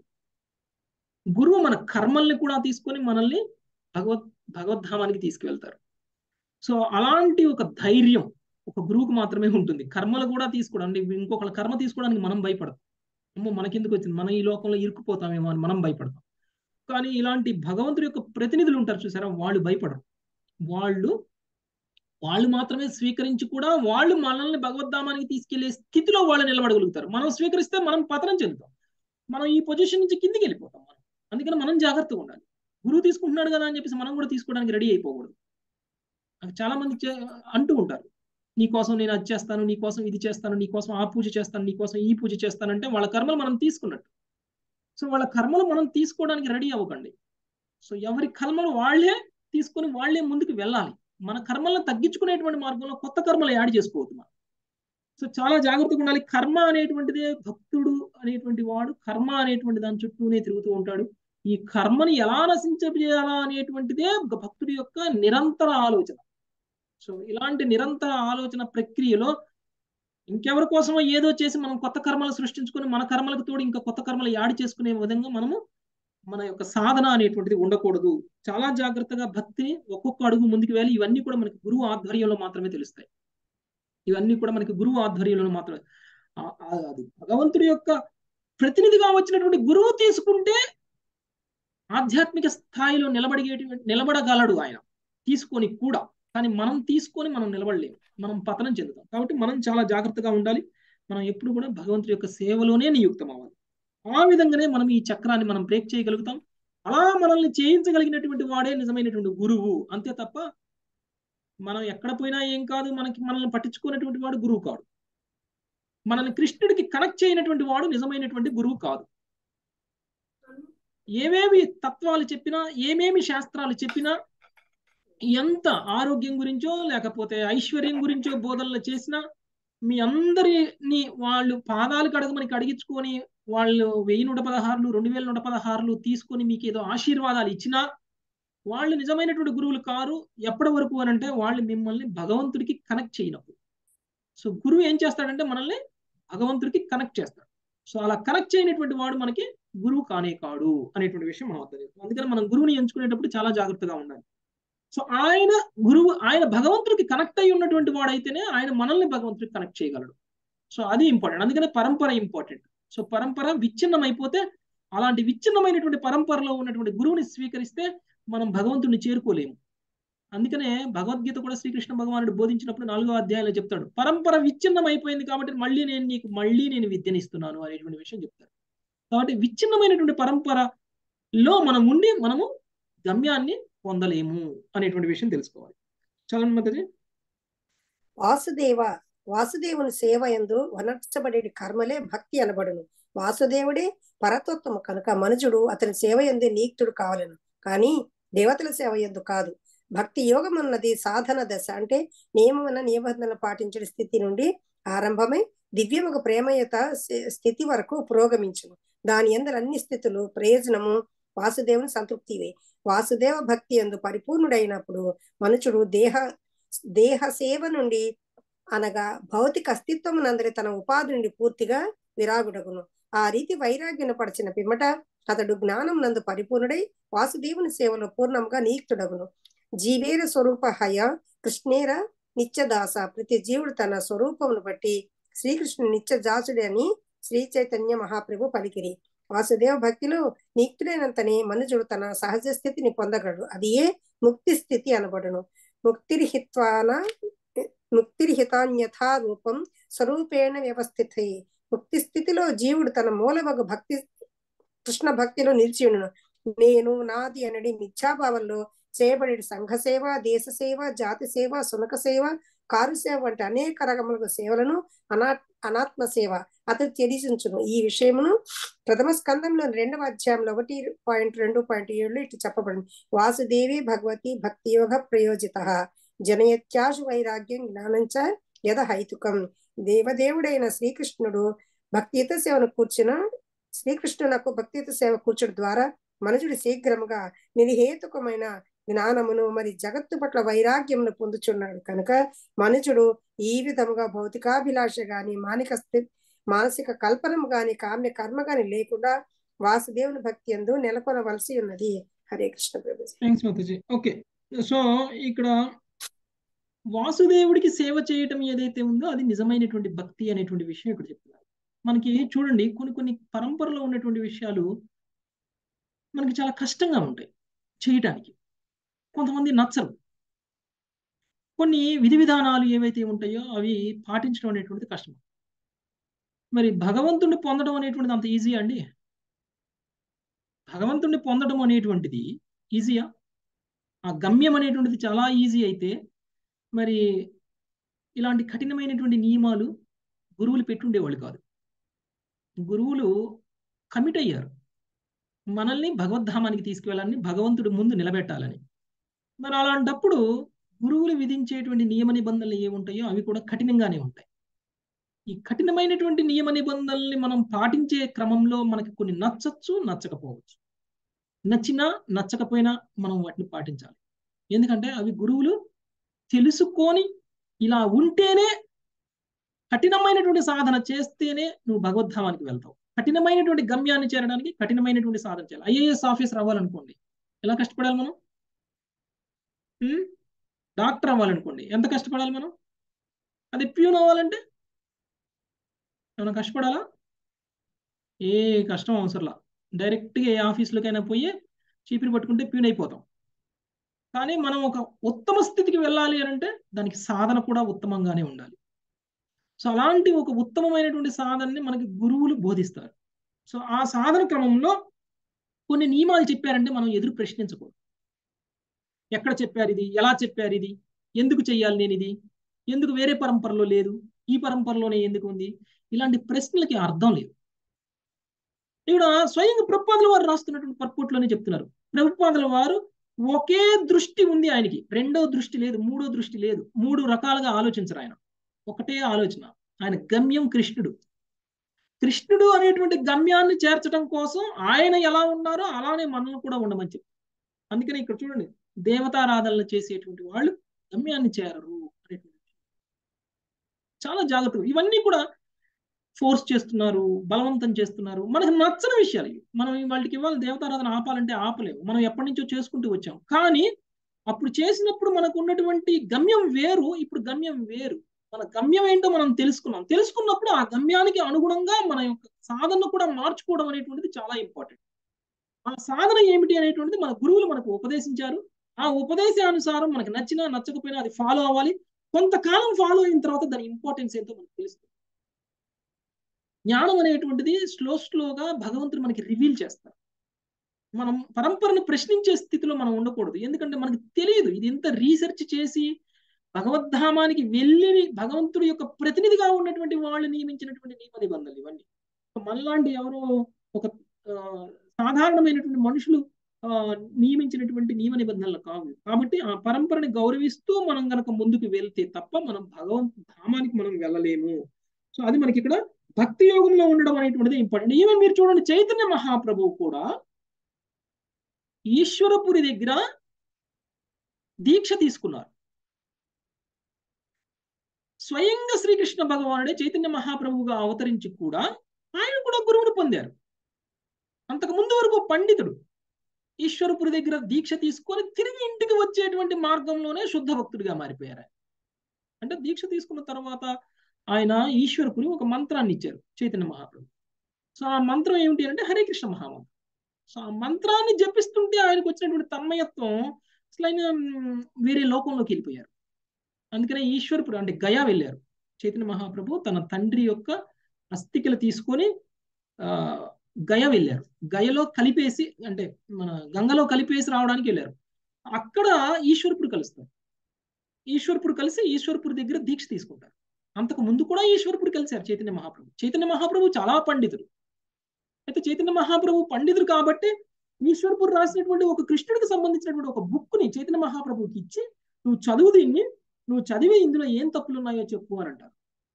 గురువు మన కర్మల్ని కూడా తీసుకొని మనల్ని భగవద్ భగవద్ధామానికి తీసుకువెళ్తారు సో అలాంటి ఒక ధైర్యం ఒక గురువుకు మాత్రమే ఉంటుంది కర్మలు కూడా తీసుకోవడం అంటే ఇంకొకళ్ళ కర్మ తీసుకోవడానికి మనం భయపడతాం అమ్మో మనకెందుకు వచ్చింది మనం ఈ లోకంలో ఇరుక్కుపోతామేమో అని మనం భయపడతాం కానీ ఇలాంటి భగవంతుడి యొక్క ప్రతినిధులు ఉంటారు చూసారా వాళ్ళు భయపడరు వాళ్ళు వాళ్ళు మాత్రమే స్వీకరించి కూడా వాళ్ళు మనల్ని భగవద్ధామానికి తీసుకెళ్లే స్థితిలో వాళ్ళు నిలబడగలుగుతారు మనం స్వీకరిస్తే మనం పతనం చెందుతాం మనం ఈ పొజిషన్ నుంచి కిందికి వెళ్ళిపోతాం మనం అందుకని మనం జాగ్రత్తగా ఉండాలి గురువు తీసుకుంటున్నాడు కదా అని చెప్పేసి మనం కూడా తీసుకోవడానికి రెడీ అయిపోకూడదు అది చాలా మంది చే- అంటూ ఉంటారు నీ కోసం నేను అది చేస్తాను నీ కోసం ఇది చేస్తాను నీ కోసం ఆ పూజ చేస్తాను నీ కోసం ఈ పూజ చేస్తానంటే వాళ్ళ కర్మలు మనం తీసుకున్నట్టు సో వాళ్ళ కర్మలు మనం తీసుకోవడానికి రెడీ అవ్వకండి సో ఎవరి కర్మలు వాళ్ళే తీసుకొని వాళ్ళే ముందుకు వెళ్ళాలి మన కర్మలను తగ్గించుకునేటువంటి మార్గంలో కొత్త కర్మలు యాడ్ చేసుకోవద్దు మనం సో చాలా జాగ్రత్తగా ఉండాలి కర్మ అనేటువంటిదే భక్తుడు అనేటువంటి వాడు కర్మ అనేటువంటి దాని చుట్టూనే తిరుగుతూ ఉంటాడు ఈ కర్మని ఎలా నశించజేయాలా అనేటువంటిదే ఒక భక్తుడి యొక్క నిరంతర ఆలోచన సో ఇలాంటి నిరంతర ఆలోచన ప్రక్రియలో ఇంకెవరి కోసమో ఏదో చేసి మనం కొత్త కర్మలు సృష్టించుకొని మన కర్మలకు తోడు ఇంకా కొత్త కర్మలు యాడ్ చేసుకునే విధంగా మనము మన యొక్క సాధన అనేటువంటిది ఉండకూడదు చాలా జాగ్రత్తగా భక్తిని ఒక్కొక్క అడుగు ముందుకు వెళ్ళి ఇవన్నీ కూడా మనకి గురువు ఆధ్వర్యంలో మాత్రమే తెలుస్తాయి ఇవన్నీ కూడా మనకి గురువు ఆధ్వర్యంలో మాత్రమే ఆ- ఆ- అది భగవంతుడి యొక్క ప్రతినిధిగా వచ్చినటువంటి గురువు తీసుకుంటే ఆధ్యాత్మిక స్థాయిలో నిలబడిగేటువంటి నిలబడగలడు ఆయన తీసుకొని కూడా కానీ మనం తీసుకొని మనం నిలబడలేము మనం పతనం చెందుతాం కాబట్టి మనం చాలా జాగ్రత్తగా ఉండాలి మనం ఎప్పుడు కూడా భగవంతుడి యొక్క సేవలోనే నియుక్తం అవ్వాలి ఆ విధంగానే మనం ఈ చక్రాన్ని మనం బ్రేక్ చేయగలుగుతాం అలా మనల్ని చేయించగలిగినటువంటి వాడే నిజమైనటువంటి గురువు అంతే తప్ప మనం ఎక్కడ పోయినా ఏం కాదు మనకి మనల్ని పట్టించుకునేటువంటి వాడు గురువు కాదు మనల్ని కృష్ణుడికి కనెక్ట్ చేయనటువంటి వాడు నిజమైనటువంటి గురువు కాదు ఏవేవి తత్వాలు చెప్పినా ఏమేమి శాస్త్రాలు చెప్పినా ఎంత ఆరోగ్యం గురించో లేకపోతే ఐశ్వర్యం గురించో బోధనలు చేసినా మీ అందరిని వాళ్ళు పాదాలు కడగమని కడిగించుకొని వాళ్ళు వెయ్యి నూట పదహారులు రెండు వేల నూట పదహారులు తీసుకొని మీకు ఏదో ఆశీర్వాదాలు ఇచ్చినా వాళ్ళు నిజమైనటువంటి గురువులు కారు ఎప్పటి వరకు అని అంటే వాళ్ళు మిమ్మల్ని భగవంతుడికి కనెక్ట్ చేయనప్పుడు సో గురువు ఏం చేస్తాడంటే మనల్ని భగవంతుడికి కనెక్ట్ చేస్తాడు సో అలా కనెక్ట్ చేయనటువంటి వాడు మనకి గురువు కానే కాడు అనేటువంటి విషయం మనం అర్థం చేసుకోవాలి అందుకని మనం గురువుని ఎంచుకునేటప్పుడు చాలా జాగ్రత్తగా ఉండాలి సో ఆయన గురువు ఆయన భగవంతుడికి కనెక్ట్ అయి ఉన్నటువంటి వాడైతేనే ఆయన మనల్ని భగవంతుడికి కనెక్ట్ చేయగలడు సో అది ఇంపార్టెంట్ అందుకనే పరంపర ఇంపార్టెంట్ సో పరంపర విచ్ఛిన్నం అయిపోతే అలాంటి విచ్ఛిన్నమైనటువంటి పరంపరలో ఉన్నటువంటి గురువుని స్వీకరిస్తే మనం భగవంతుడిని చేరుకోలేము అందుకనే భగవద్గీత కూడా శ్రీకృష్ణ భగవానుడు బోధించినప్పుడు నాలుగో అధ్యాయంలో చెప్తాడు పరంపర విచ్ఛిన్నం అయిపోయింది కాబట్టి మళ్ళీ నేను నీకు మళ్ళీ నేను విద్యను ఇస్తున్నాను అనేటువంటి విషయం చెప్తాడు కాబట్టి విచ్ఛిన్నమైనటువంటి పరంపరలో మనం ఉండి మనము గమ్యాన్ని పొందలేము అనేటువంటి విషయం తెలుసుకోవాలి చదవండి మాతాజీ వాసుదేవ వాసుదేవుని సేవ ఎందు వనర్చబడే కర్మలే భక్తి అనబడును వాసుదేవుడే పరతత్వము కనుక మనుజుడు అతని సేవ ఎందు నీక్తుడు కావలను కానీ దేవతల సేవ ఎందు కాదు భక్తి యోగం అన్నది సాధన దశ అంటే నియమమైన నిబంధనలు పాటించే స్థితి నుండి ఆరంభమై దివ్యముగ ప్రేమయత స్థితి వరకు పురోగమించును దాని ఎందరు అన్ని స్థితులు ప్రయోజనము వాసుదేవుని సంతృప్తివే వాసుదేవ భక్తి ఎందు పరిపూర్ణుడైనప్పుడు మనుషుడు దేహ దేహ సేవ నుండి అనగా భౌతిక అస్తిత్వం నందరి తన ఉపాధి నుండి పూర్తిగా విరాగుడగును ఆ రీతి వైరాగ్యను పడిచిన పిమ్మట అతడు జ్ఞానం నందు పరిపూర్ణుడై వాసుదేవుని సేవలో పూర్ణంగా నియుక్తుడగును జీవేర స్వరూప హయ కృష్ణేర నిత్యదాస ప్రతి జీవుడు తన స్వరూపమును బట్టి శ్రీకృష్ణుని నిత్య దాసుడే అని శ్రీ చైతన్య మహాప్రభు పలికిరి వాసుదేవ భక్తిలో నిక్తుడైనంతనే మనుజుడు తన సహజ స్థితిని పొందగలడు అది ఏ ముక్తి స్థితి అనబడును ముక్తిర్హిత్వాన ముక్తిర్హితాన్యథా రూపం స్వరూపేణ వ్యవస్థిత ముక్తి స్థితిలో జీవుడు తన మూలమగు భక్తి కృష్ణ భక్తిలో నిలిచియును నేను నాది అనడి మిథ్యాభావంలో చేయబడే సంఘ సేవ దేశ సేవ జాతి సేవ సునక సేవ కారు సేవ వంటి అనేక రకముల సేవలను అనా అనాత్మ సేవ అతడు తెలిసించును ఈ విషయమును ప్రథమ స్కందంలో రెండవ అధ్యాయంలో ఒకటి పాయింట్ రెండు పాయింట్ ఏడులో ఇటు చెప్పబడింది వాసుదేవి భగవతి భక్తి యోగ ప్రయోజిత జనయత్యాశు వైరాగ్యం జ్ఞానంచ యథ హైతుకం దేవదేవుడైన శ్రీకృష్ణుడు భక్తియుత సేవను కూర్చున్న శ్రీకృష్ణునకు భక్తియుత సేవ కూర్చడం ద్వారా మనుషుడు శీఘ్రముగా నిర్హేతుకమైన జ్ఞానమును మరి జగత్తు పట్ల వైరాగ్యమును పొందుచున్నాడు కనుక మనుషుడు ఈ విధముగా భౌతికాభిలాష గాని మానిక స్థి- మానసిక కల్పనము గాని కామ్య కర్మ గాని లేకుండా వాసుదేవుని భక్తి ఎందు నెలకొనవలసి ఉన్నది హరే కృష్ణ ప్రభు థ్యాంక్స్ మాతాజీ ఓకే సో ఇక్కడ వాసుదేవుడికి సేవ చేయటం ఏదైతే ఉందో అది నిజమైనటువంటి భక్తి అనేటువంటి విషయం ఇక్కడ చెప్తున్నారు మనకి చూడండి కొన్ని కొన్ని పరంపరలో ఉన్నటువంటి విషయాలు మనకి చాలా కష్టంగా ఉంటాయి చేయటానికి కొంతమంది నచ్చరు కొన్ని విధి విధానాలు ఏవైతే ఉంటాయో అవి పాటించడం అనేటువంటిది కష్టం మరి భగవంతుడిని పొందడం అనేటువంటిది అంత ఈజీ అండి భగవంతుడిని పొందడం అనేటువంటిది ఈజీయా ఆ గమ్యం అనేటువంటిది చాలా ఈజీ అయితే మరి ఇలాంటి కఠినమైనటువంటి నియమాలు గురువులు పెట్టుండేవాళ్ళు కాదు గురువులు కమిట్ అయ్యారు మనల్ని భగవద్ధామానికి తీసుకువెళ్ళాలని భగవంతుడి ముందు నిలబెట్టాలని మరి అలాంటప్పుడు గురువులు విధించేటువంటి నియమ నిబంధనలు ఏముంటాయో అవి కూడా కఠినంగానే ఉంటాయి ఈ కఠినమైనటువంటి నియమ నిబంధనల్ని మనం పాటించే క్రమంలో మనకి కొన్ని నచ్చచ్చు నచ్చకపోవచ్చు నచ్చినా నచ్చకపోయినా మనం వాటిని పాటించాలి ఎందుకంటే అవి గురువులు తెలుసుకొని ఇలా ఉంటేనే కఠినమైనటువంటి సాధన చేస్తేనే నువ్వు భగవద్ధామానికి వెళ్తావు కఠినమైనటువంటి గమ్యాన్ని చేరడానికి కఠినమైనటువంటి సాధన చేయాలి ఐఏఎస్ ఆఫీసర్ అవ్వాలనుకోండి ఎలా కష్టపడాలి మనం ఉమ్? డాక్టర్ అవ్వాలనుకోండి ఎంత కష్టపడాలి మనం అది ప్యూన్ అవ్వాలంటే ఏమైనా కష్టపడాలా ఏ కష్టం అవసరంలా డైరెక్ట్గా ఏ ఆఫీస్లోకైనా పోయి చీపిరి పట్టుకుంటే ప్యూన్ అయిపోతాం కానీ మనం ఒక ఉత్తమ స్థితికి వెళ్ళాలి అని అంటే దానికి సాధన కూడా ఉత్తమంగానే ఉండాలి సో అలాంటి ఒక ఉత్తమమైనటువంటి సాధనని మనకి గురువులు బోధిస్తారు సో ఆ సాధన క్రమంలో కొన్ని నియమాలు చెప్పారంటే మనం ఎదురు ప్రశ్నించకూడదు ఎక్కడ చెప్పారు ఇది ఎలా చెప్పారు ఇది ఎందుకు చెయ్యాలి నేను ఇది ఎందుకు వేరే పరంపరలో లేదు ఈ పరంపరలోనే ఎందుకు ఉంది ఇలాంటి ప్రశ్నలకి అర్థం లేదు ఇక్కడ స్వయంగా ప్రభుపాదుల వారు రాస్తున్నటువంటి పర్పోట్లోనే చెప్తున్నారు ప్రభుపాదుల వారు ఒకే దృష్టి ఉంది ఆయనకి రెండో దృష్టి లేదు మూడో దృష్టి లేదు మూడు రకాలుగా ఆలోచించరు ఆయన ఒకటే ఆలోచన ఆయన గమ్యం కృష్ణుడు కృష్ణుడు అనేటువంటి గమ్యాన్ని చేర్చడం కోసం ఆయన ఎలా ఉన్నారో అలానే మనల్ని కూడా ఉండమని చెప్పి అందుకని ఇక్కడ చూడండి దేవతారాధనలు చేసేటువంటి వాళ్ళు గమ్యాన్ని చేరరు అనేటువంటి చాలా జాగ్రత్తగా ఇవన్నీ కూడా ఫోర్స్ చేస్తున్నారు బలవంతం చేస్తున్నారు మనకు నచ్చని విషయాలు ఇవి మనం వాళ్ళకి ఇవాళ దేవతారాధన ఆపాలంటే ఆపలేము మనం ఎప్పటి నుంచో చేసుకుంటూ వచ్చాం కానీ అప్పుడు చేసినప్పుడు మనకు ఉన్నటువంటి గమ్యం వేరు ఇప్పుడు గమ్యం వేరు మన గమ్యం ఏంటో మనం తెలుసుకున్నాం తెలుసుకున్నప్పుడు ఆ గమ్యానికి అనుగుణంగా మన యొక్క సాధన కూడా మార్చుకోవడం అనేటువంటిది చాలా ఇంపార్టెంట్ ఆ సాధన ఏమిటి అనేటువంటిది మన గురువులు మనకు ఉపదేశించారు ఆ ఉపదేశానుసారం మనకు నచ్చినా నచ్చకపోయినా అది ఫాలో అవ్వాలి కొంతకాలం ఫాలో అయిన తర్వాత దాని ఇంపార్టెన్స్ ఏంటో మనకు తెలుస్తుంది జ్ఞానం అనేటువంటిది స్లో స్లోగా భగవంతుడు మనకి రివీల్ చేస్తారు మనం పరంపరను ప్రశ్నించే స్థితిలో మనం ఉండకూడదు ఎందుకంటే మనకి తెలియదు ఇది ఎంత రీసెర్చ్ చేసి భగవద్ధామానికి వెళ్ళి భగవంతుడి యొక్క ప్రతినిధిగా ఉన్నటువంటి వాళ్ళు నియమించినటువంటి నియమ నిబంధనలు ఇవన్నీ మనలాంటి ఎవరో ఒక సాధారణమైనటువంటి మనుషులు నియమించినటువంటి నియమ నిబంధనలు కావు కాబట్టి ఆ పరంపరని గౌరవిస్తూ మనం గనక ముందుకు వెళ్తే తప్ప మనం భగవంతు ధామానికి మనం వెళ్ళలేము సో అది మనకి ఇక్కడ భక్తి యోగంలో ఉండడం అనేటువంటిది ఇంపార్టెంట్ ఈవెన్ మీరు చూడండి చైతన్య మహాప్రభువు కూడా ఈశ్వరపురి దగ్గర దీక్ష తీసుకున్నారు స్వయంగా శ్రీకృష్ణ భగవానుడే చైతన్య మహాప్రభువుగా అవతరించి కూడా ఆయన కూడా గురువుని పొందారు అంతకు ముందు వరకు పండితుడు ఈశ్వరపురి దగ్గర దీక్ష తీసుకొని తిరిగి ఇంటికి వచ్చేటువంటి మార్గంలోనే శుద్ధ భక్తుడిగా మారిపోయారు ఆయన అంటే దీక్ష తీసుకున్న తర్వాత ఆయన ఈశ్వరపురి ఒక మంత్రాన్ని ఇచ్చారు చైతన్య మహాప్రభు సో ఆ మంత్రం ఏమిటి అంటే హరే కృష్ణ మహామంత్రం సో ఆ మంత్రాన్ని జపిస్తుంటే ఆయనకు వచ్చినటువంటి తన్మయత్వం అసలు ఆయన వేరే లోకంలోకి వెళ్ళిపోయారు అందుకనే ఈశ్వరపురి అంటే గయా వెళ్ళారు చైతన్య మహాప్రభు తన తండ్రి యొక్క అస్థికలు తీసుకొని ఆ గయ వెళ్ళారు గయలో కలిపేసి అంటే మన గంగలో కలిపేసి రావడానికి వెళ్ళారు అక్కడ ఈశ్వరపుడు కలుస్తారు ఈశ్వరపుడు కలిసి ఈశ్వరపుడు దగ్గర దీక్ష తీసుకుంటారు అంతకు ముందు కూడా ఈశ్వరపుడు కలిశారు చైతన్య మహాప్రభు చైతన్య మహాప్రభు చాలా పండితుడు అయితే చైతన్య మహాప్రభు పండితుడు కాబట్టి ఈశ్వరపుడు రాసినటువంటి ఒక కృష్ణుడికి సంబంధించినటువంటి ఒక బుక్ ని చైతన్య మహాప్రభుకి ఇచ్చి నువ్వు చదువు దీన్ని నువ్వు చదివి ఇందులో ఏం తప్పులు ఉన్నాయో చెప్పు అని అంటారు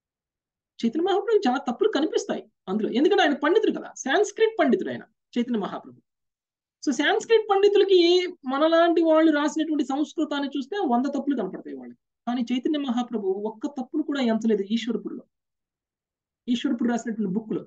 చైతన్య మహాప్రభు చాలా తప్పులు కనిపిస్తాయి అందులో ఎందుకంటే ఆయన పండితుడు కదా సాంస్క్రిట్ పండితుడు ఆయన చైతన్య మహాప్రభు సో సాంస్క్రిట్ పండితులకి మనలాంటి వాళ్ళు రాసినటువంటి సంస్కృతాన్ని చూస్తే వంద తప్పులు కనపడతాయి వాళ్ళకి కానీ చైతన్య మహాప్రభు ఒక్క తప్పును కూడా ఎంచలేదు ఈశ్వరపుడిలో ఈశ్వరపుడు రాసినటువంటి బుక్లో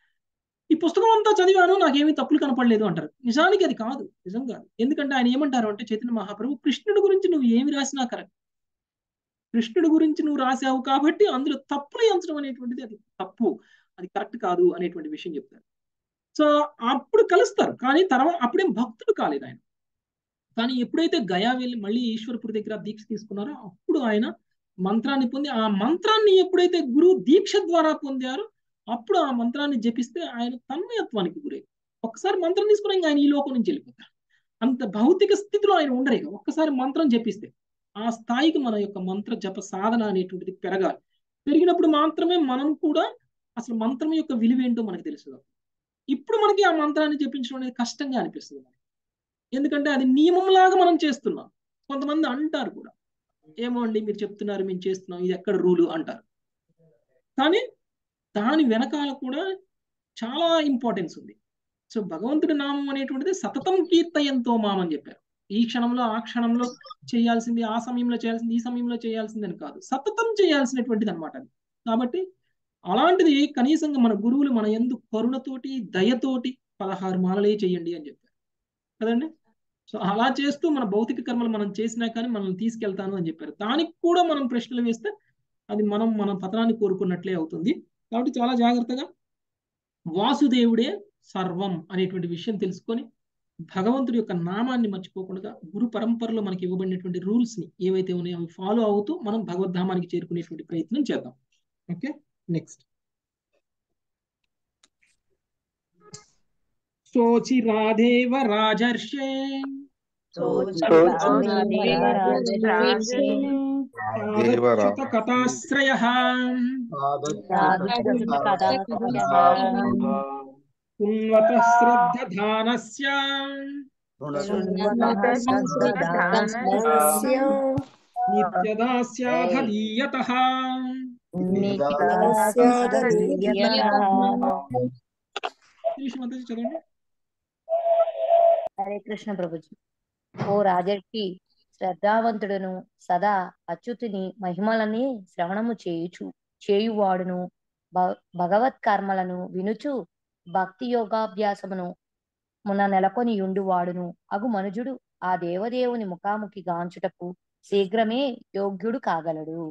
ఈ పుస్తకం అంతా చదివాను నాకేమీ తప్పులు కనపడలేదు అంటారు నిజానికి అది కాదు నిజం కాదు ఎందుకంటే ఆయన ఏమంటారు అంటే చైతన్య మహాప్రభు కృష్ణుడి గురించి నువ్వు ఏమి రాసినా కరెక్ట్ కృష్ణుడి గురించి నువ్వు రాసావు కాబట్టి అందులో తప్పులు ఎంచడం అనేటువంటిది అది తప్పు అది కరెక్ట్ కాదు అనేటువంటి విషయం చెప్తారు సో అప్పుడు కలుస్తారు కానీ తర్వాత అప్పుడేం భక్తుడు కాలేదు ఆయన కానీ ఎప్పుడైతే గయా వెళ్ళి మళ్ళీ ఈశ్వరపురి దగ్గర దీక్ష తీసుకున్నారో అప్పుడు ఆయన మంత్రాన్ని పొంది ఆ మంత్రాన్ని ఎప్పుడైతే గురువు దీక్ష ద్వారా పొందారో అప్పుడు ఆ మంత్రాన్ని జపిస్తే ఆయన తన్మయత్వానికి గురై ఒక్కసారి మంత్రం తీసుకుని ఇంకా ఆయన ఈ లోకం నుంచి వెళ్ళిపోతారు అంత భౌతిక స్థితిలో ఆయన ఉండరు ఇక ఒక్కసారి మంత్రం జపిస్తే ఆ స్థాయికి మన యొక్క మంత్ర జప సాధన అనేటువంటిది పెరగాలి పెరిగినప్పుడు మాత్రమే మనం కూడా అసలు మంత్రం యొక్క విలువేంటో మనకు తెలుస్తుంది ఇప్పుడు మనకి ఆ మంత్రాన్ని జపించడం అనేది కష్టంగా అనిపిస్తుంది మనకి ఎందుకంటే అది నియమంలాగా మనం చేస్తున్నాం కొంతమంది అంటారు కూడా ఏమో అండి మీరు చెప్తున్నారు మేము చేస్తున్నాం ఇది ఎక్కడ రూలు అంటారు కానీ దాని వెనకాల కూడా చాలా ఇంపార్టెన్స్ ఉంది సో భగవంతుడి నామం అనేటువంటిది సతతం కీర్తయంతో మామని చెప్పారు ఈ క్షణంలో ఆ క్షణంలో చేయాల్సింది ఆ సమయంలో చేయాల్సింది ఈ సమయంలో చేయాల్సింది అని కాదు సతతం చేయాల్సినటువంటిది అనమాట అది కాబట్టి అలాంటిది కనీసంగా మన గురువులు మన ఎందు కరుణతోటి దయతోటి పదహారు మాలలే చేయండి అని చెప్పారు కదండి సో అలా చేస్తూ మన భౌతిక కర్మలు మనం చేసినా కానీ మనల్ని తీసుకెళ్తాను అని చెప్పారు దానికి కూడా మనం ప్రశ్నలు వేస్తే అది మనం మన పతనాన్ని కోరుకున్నట్లే అవుతుంది కాబట్టి చాలా జాగ్రత్తగా వాసుదేవుడే సర్వం అనేటువంటి విషయం తెలుసుకొని భగవంతుడి యొక్క నామాన్ని మర్చిపోకుండా గురు పరంపరలో మనకి ఇవ్వబడినటువంటి రూల్స్ ని ఏవైతే ఉన్నాయో అవి ఫాలో అవుతూ మనం భగవద్ధామానికి చేరుకునేటువంటి ప్రయత్నం చేద్దాం ఓకే నెక్స్ట్ శోచి రాధేవ రాజర్షే కథాశ్రయ ఉన్వత శ్రద్ధానస్య నిత్యదాస్యాధీయత చదవండి హరే కృష్ణ ప్రభుజీ ఓ రాజర్షి శ్రద్ధావంతుడును సదా అచ్యుతుని మహిమలని శ్రవణము చేయుచు చేయువాడును భగవత్ కర్మలను వినుచు భక్తి యోగాభ్యాసమును మున నెలకొని ఉండువాడును అగు మనుజుడు ఆ దేవదేవుని ముఖాముఖి గాంచుటకు శీఘ్రమే యోగ్యుడు కాగలడు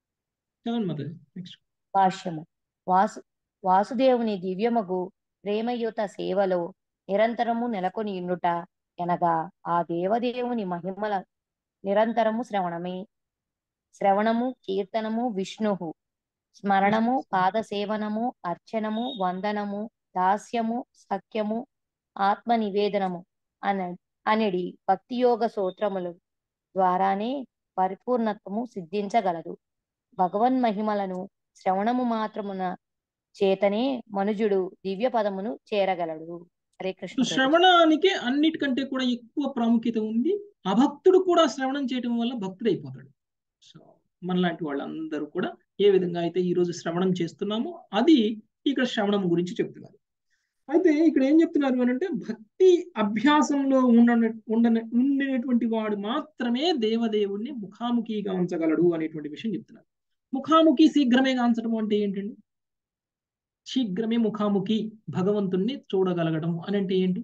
భాష్యము వాసు వాసుదేవుని దివ్యమగు ప్రేమయుత సేవలో నిరంతరము నెలకొని ఉండుట అనగా ఆ దేవదేవుని మహిమల నిరంతరము శ్రవణమే శ్రవణము కీర్తనము విష్ణువు స్మరణము పాద సేవనము అర్చనము వందనము దాస్యము సఖ్యము ఆత్మ నివేదనము అన అనడి భక్తియోగ సూత్రముల ద్వారానే పరిపూర్ణత్వము సిద్ధించగలదు భగవన్ మహిమలను శ్రవణము మాత్రమున చేతనే మనుజుడు దివ్య పదమును చేరగలడు హరే కృష్ణ శ్రవణానికి అన్నిటికంటే కూడా ఎక్కువ ప్రాముఖ్యత ఉంది అభక్తుడు కూడా శ్రవణం చేయడం వల్ల భక్తుడు అయిపోతాడు సో మనలాంటి వాళ్ళందరూ కూడా ఏ విధంగా అయితే ఈ రోజు శ్రవణం చేస్తున్నామో అది ఇక్కడ శ్రవణం గురించి చెప్తున్నారు అయితే ఇక్కడ ఏం చెప్తున్నారు అని అంటే భక్తి అభ్యాసంలో ఉండ ఉండన ఉండినటువంటి వాడు మాత్రమే దేవదేవుణ్ణి ముఖాముఖిగా ఉంచగలడు అనేటువంటి విషయం చెప్తున్నారు ముఖాముఖి శీఘ్రమే గాంచడం అంటే ఏంటండి శీఘ్రమే ముఖాముఖి భగవంతుణ్ణి చూడగలగడం అని అంటే ఏంటి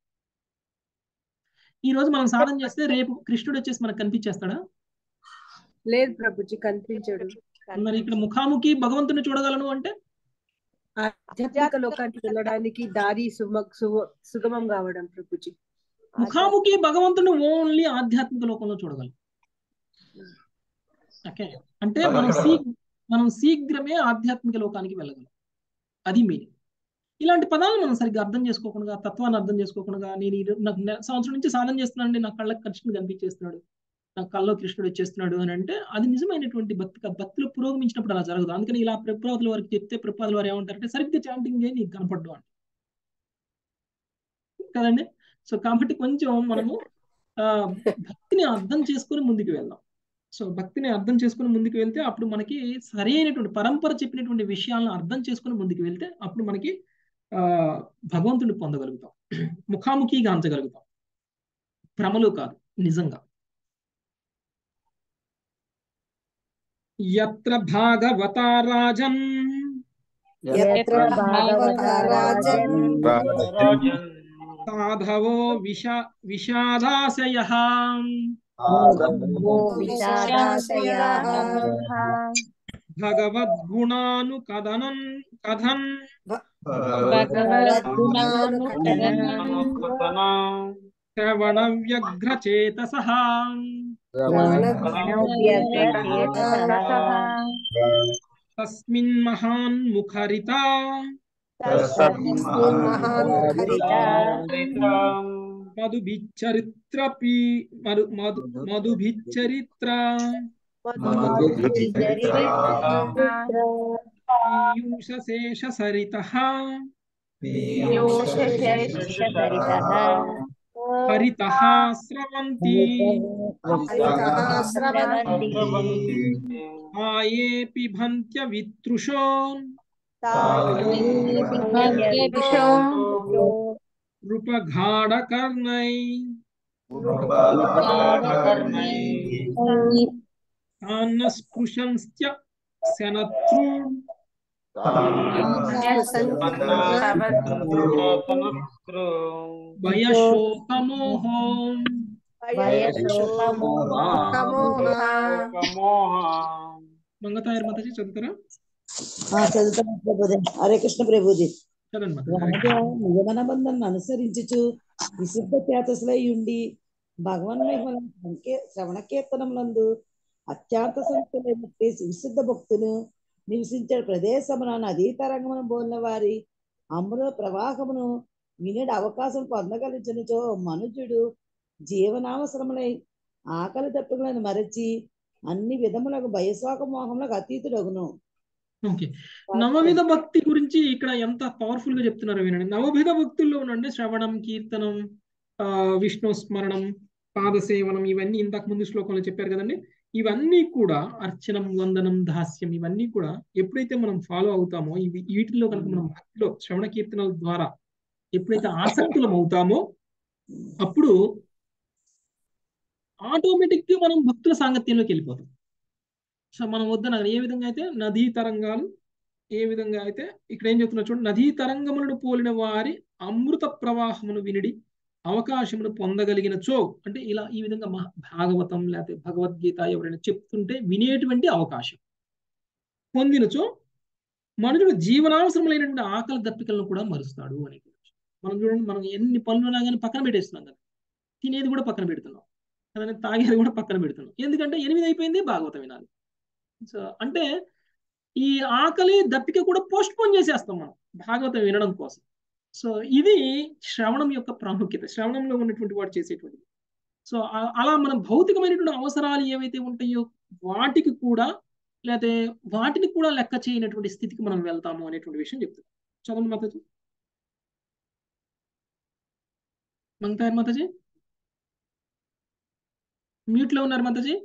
ఈ రోజు మనం సాధన చేస్తే రేపు కృష్ణుడు వచ్చేసి మనకు కనిపించేస్తాడా లేదు ప్రభుజీ కనిపించడు మరి ఇక్కడ ముఖాముఖి భగవంతుని చూడగలను అంటే ఆధ్యాత్మిక లోకానికి వెళ్ళడానికి దారి సుమ సుగమం కావడం ప్రభుజీ ముఖాముఖి భగవంతుని ఓన్లీ ఆధ్యాత్మిక లోకంలో చూడగలం ఓకే అంటే మనం శీ మనం శీఘ్రమే ఆధ్యాత్మిక లోకానికి వెళ్ళగలం అది మీనింగ్ ఇలాంటి పదాలు మనం సరిగ్గా అర్థం చేసుకోకుండా తత్వాన్ని అర్థం చేసుకోకుండా నేను ఈ రో- నాకు నె- సంవత్సరం నుంచి సాధన చేస్తున్నానండి నా కళ్ళకి కృష్ణుడు కనిపించేస్తున్నాడు నా కల్లో కృష్ణుడు వచ్చేస్తున్నాడు అని అంటే అది నిజమైనటువంటి భక్తి కాదు. భక్తిలో పురోగమించినప్పుడు అలా జరగదు అందుకని ఇలా ప్రపాదుల వారికి చెప్తే ప్రపాదుల వారు ఏమంటారంటే సరిగ్గా చాంటింగ్ చేయి నీకు కనపడ్డు అని కదండి సో కాబట్టి కొంచెం మనము ఆ భక్తిని అర్థం చేసుకొని ముందుకు వెళ్దాం సో భక్తిని అర్థం చేసుకొని ముందుకు వెళ్తే అప్పుడు మనకి సరైనటువంటి పరంపర చెప్పినటువంటి విషయాలను అర్థం చేసుకొని ముందుకు వెళ్తే అప్పుడు మనకి ఆ భగవంతుని పొందగలుగుతాం ముఖాముఖిగా అంచగలుగుతాం భ్రమలు కాదు నిజంగా యత్ర భాగవతా రాజన్ యత్ర భాగవతా రాజన్ సాధవో విషా విషాదాశయ ఓ విషాదాశయాః భగవద్గుణాను కథనం కథన్ శ్రవణ వ్యగ్రచేతస తస్మిన్ మహాన్ ముఖరిత మధుభిచ్చరిత్ర పీ మధు మధు మధుభిచ్చరిత్ర పీయూషశేష సరిత హరిత స్రవంతి ఆయే పిభంత్య వితృషో నృపఘాఢకర్ణై తాన్న స్పృశంస్త్య శనత్రు భయశోకమోహో మంగతాయర్ మాతాజీ చదువుతారా చదువుతాను ప్రభుజీ హరే కృష్ణ ప్రభుజీ చదండి మాతాజీ హరే రాజా నియమన బంధం అనుసరించుచు విశుద్ధ చేతసులై ఉండి భగవన్మహిమల శ్రవణ కీర్తనములందు అత్యంత సంతులైన విశుద్ధ భక్తులు నివసించే ప్రదేశమున నదీ తరంగమును బోలిన వారి అమృత ప్రవాహమును వినడి అవకాశం పొందగలిచినచో మనుజుడు జీవనావసరములై ఆకలి దప్పులను మరచి అన్ని విధములకు భయశోక మోహములకు అతీతుడగును ఓకే నవవిధ భక్తి గురించి ఇక్కడ ఎంత పవర్ఫుల్ గా చెప్తున్నారు వినండి నవవిధ భక్తుల్లో ఉండండి శ్రవణం కీర్తనం ఆ విష్ణు స్మరణం పాదసేవనం ఇవన్నీ ఇంతకు ముందు శ్లోకంలో చెప్పారు కదండి ఇవన్నీ కూడా అర్చనం వందనం దాస్యం ఇవన్నీ కూడా ఎప్పుడైతే మనం ఫాలో అవుతామో ఇవి వీటిల్లో కనుక మనం భక్తిలో శ్రవణ కీర్తనల ద్వారా ఎప్పుడైతే ఆసక్తులం అవుతామో అప్పుడు ఆటోమేటిక్ గా మనం భక్తుల సాంగత్యంలోకి వెళ్ళిపోతాం సో మనం వద్దన ఏ విధంగా అయితే నదీ తరంగాలు ఏ విధంగా అయితే ఇక్కడ ఏం చెప్తున్నా చూడండి నదీ తరంగములను పోలిన వారి అమృత ప్రవాహమును వినిడి అవకాశమును పొందగలిగిన చో అంటే ఇలా ఈ విధంగా మహా భాగవతం లేకపోతే భగవద్గీత ఎవరైనా చెప్తుంటే వినేటువంటి అవకాశం పొందినచో మనుషుడు జీవనావసరములైనటువంటి ఆకలి దప్పికలను కూడా మరుస్తాడు అని మనం చూడండి మనం ఎన్ని పనులు ఉన్నా కానీ పక్కన పెట్టేస్తున్నాం కదా తినేది కూడా పక్కన పెడుతున్నాం అలానే తాగేది కూడా పక్కన పెడుతున్నాం ఎందుకంటే ఎనిమిది అయిపోయింది భాగవతం వినాలి సో అంటే ఈ ఆకలి దప్పిక కూడా పోస్ట్ పోన్ చేసేస్తాం మనం భాగవతం వినడం కోసం సో ఇది శ్రవణం యొక్క ప్రాముఖ్యత శ్రవణంలో ఉన్నటువంటి వాడు చేసేటువంటిది సో అలా మనం భౌతికమైనటువంటి అవసరాలు ఏవైతే ఉంటాయో వాటికి కూడా లేకపోతే వాటిని కూడా లెక్క చేయనటువంటి స్థితికి మనం వెళ్తాము అనేటువంటి విషయం చెప్తాం చదవండి మాతాజీ మంగతాయర్ మాతాజీ మ్యూట్ లో ఉన్నారు మాతాజీ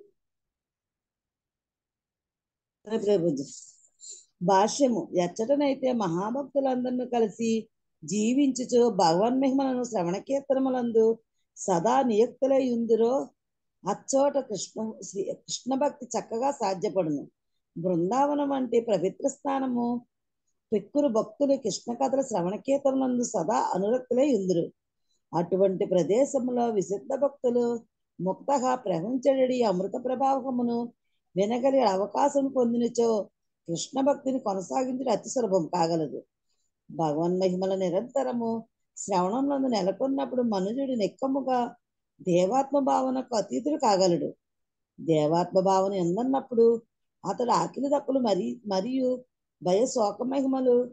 ప్రభుజీ భాష్యము ఎచ్చటనైతే మహాభక్తులందరినీ కలిసి జీవించుచు భగవన్ మహిమలను శ్రవణ కీర్తనములందు సదా నియుక్తులై ఉందిరో అచ్చోట కృష్ణ శ్రీ కృష్ణ భక్తి చక్కగా సాధ్యపడును బృందావనం అంటే పవిత్ర స్థానము పెక్కురు భక్తులు కృష్ణ కథల శ్రవణ కీర్తనలందు సదా అనురక్తులై ఉందిరు అటువంటి ప్రదేశంలో విశుద్ధ భక్తులు ముక్తగా ప్రవహించడి అమృత ప్రభావమును వినగలిగే అవకాశం పొందినచో కృష్ణ భక్తిని కొనసాగించడం అతి సులభం కాగలదు భగవన్ మహిమల నిరంతరము శ్రవణంలో నెలకొన్నప్పుడు మనుజుడు నిక్కముగా దేవాత్మ భావనకు అతీతుడు కాగలడు దేవాత్మ భావన ఎందన్నప్పుడు అతడు ఆకిలి దప్పులు మరి మరియు భయ శోక మహిమలు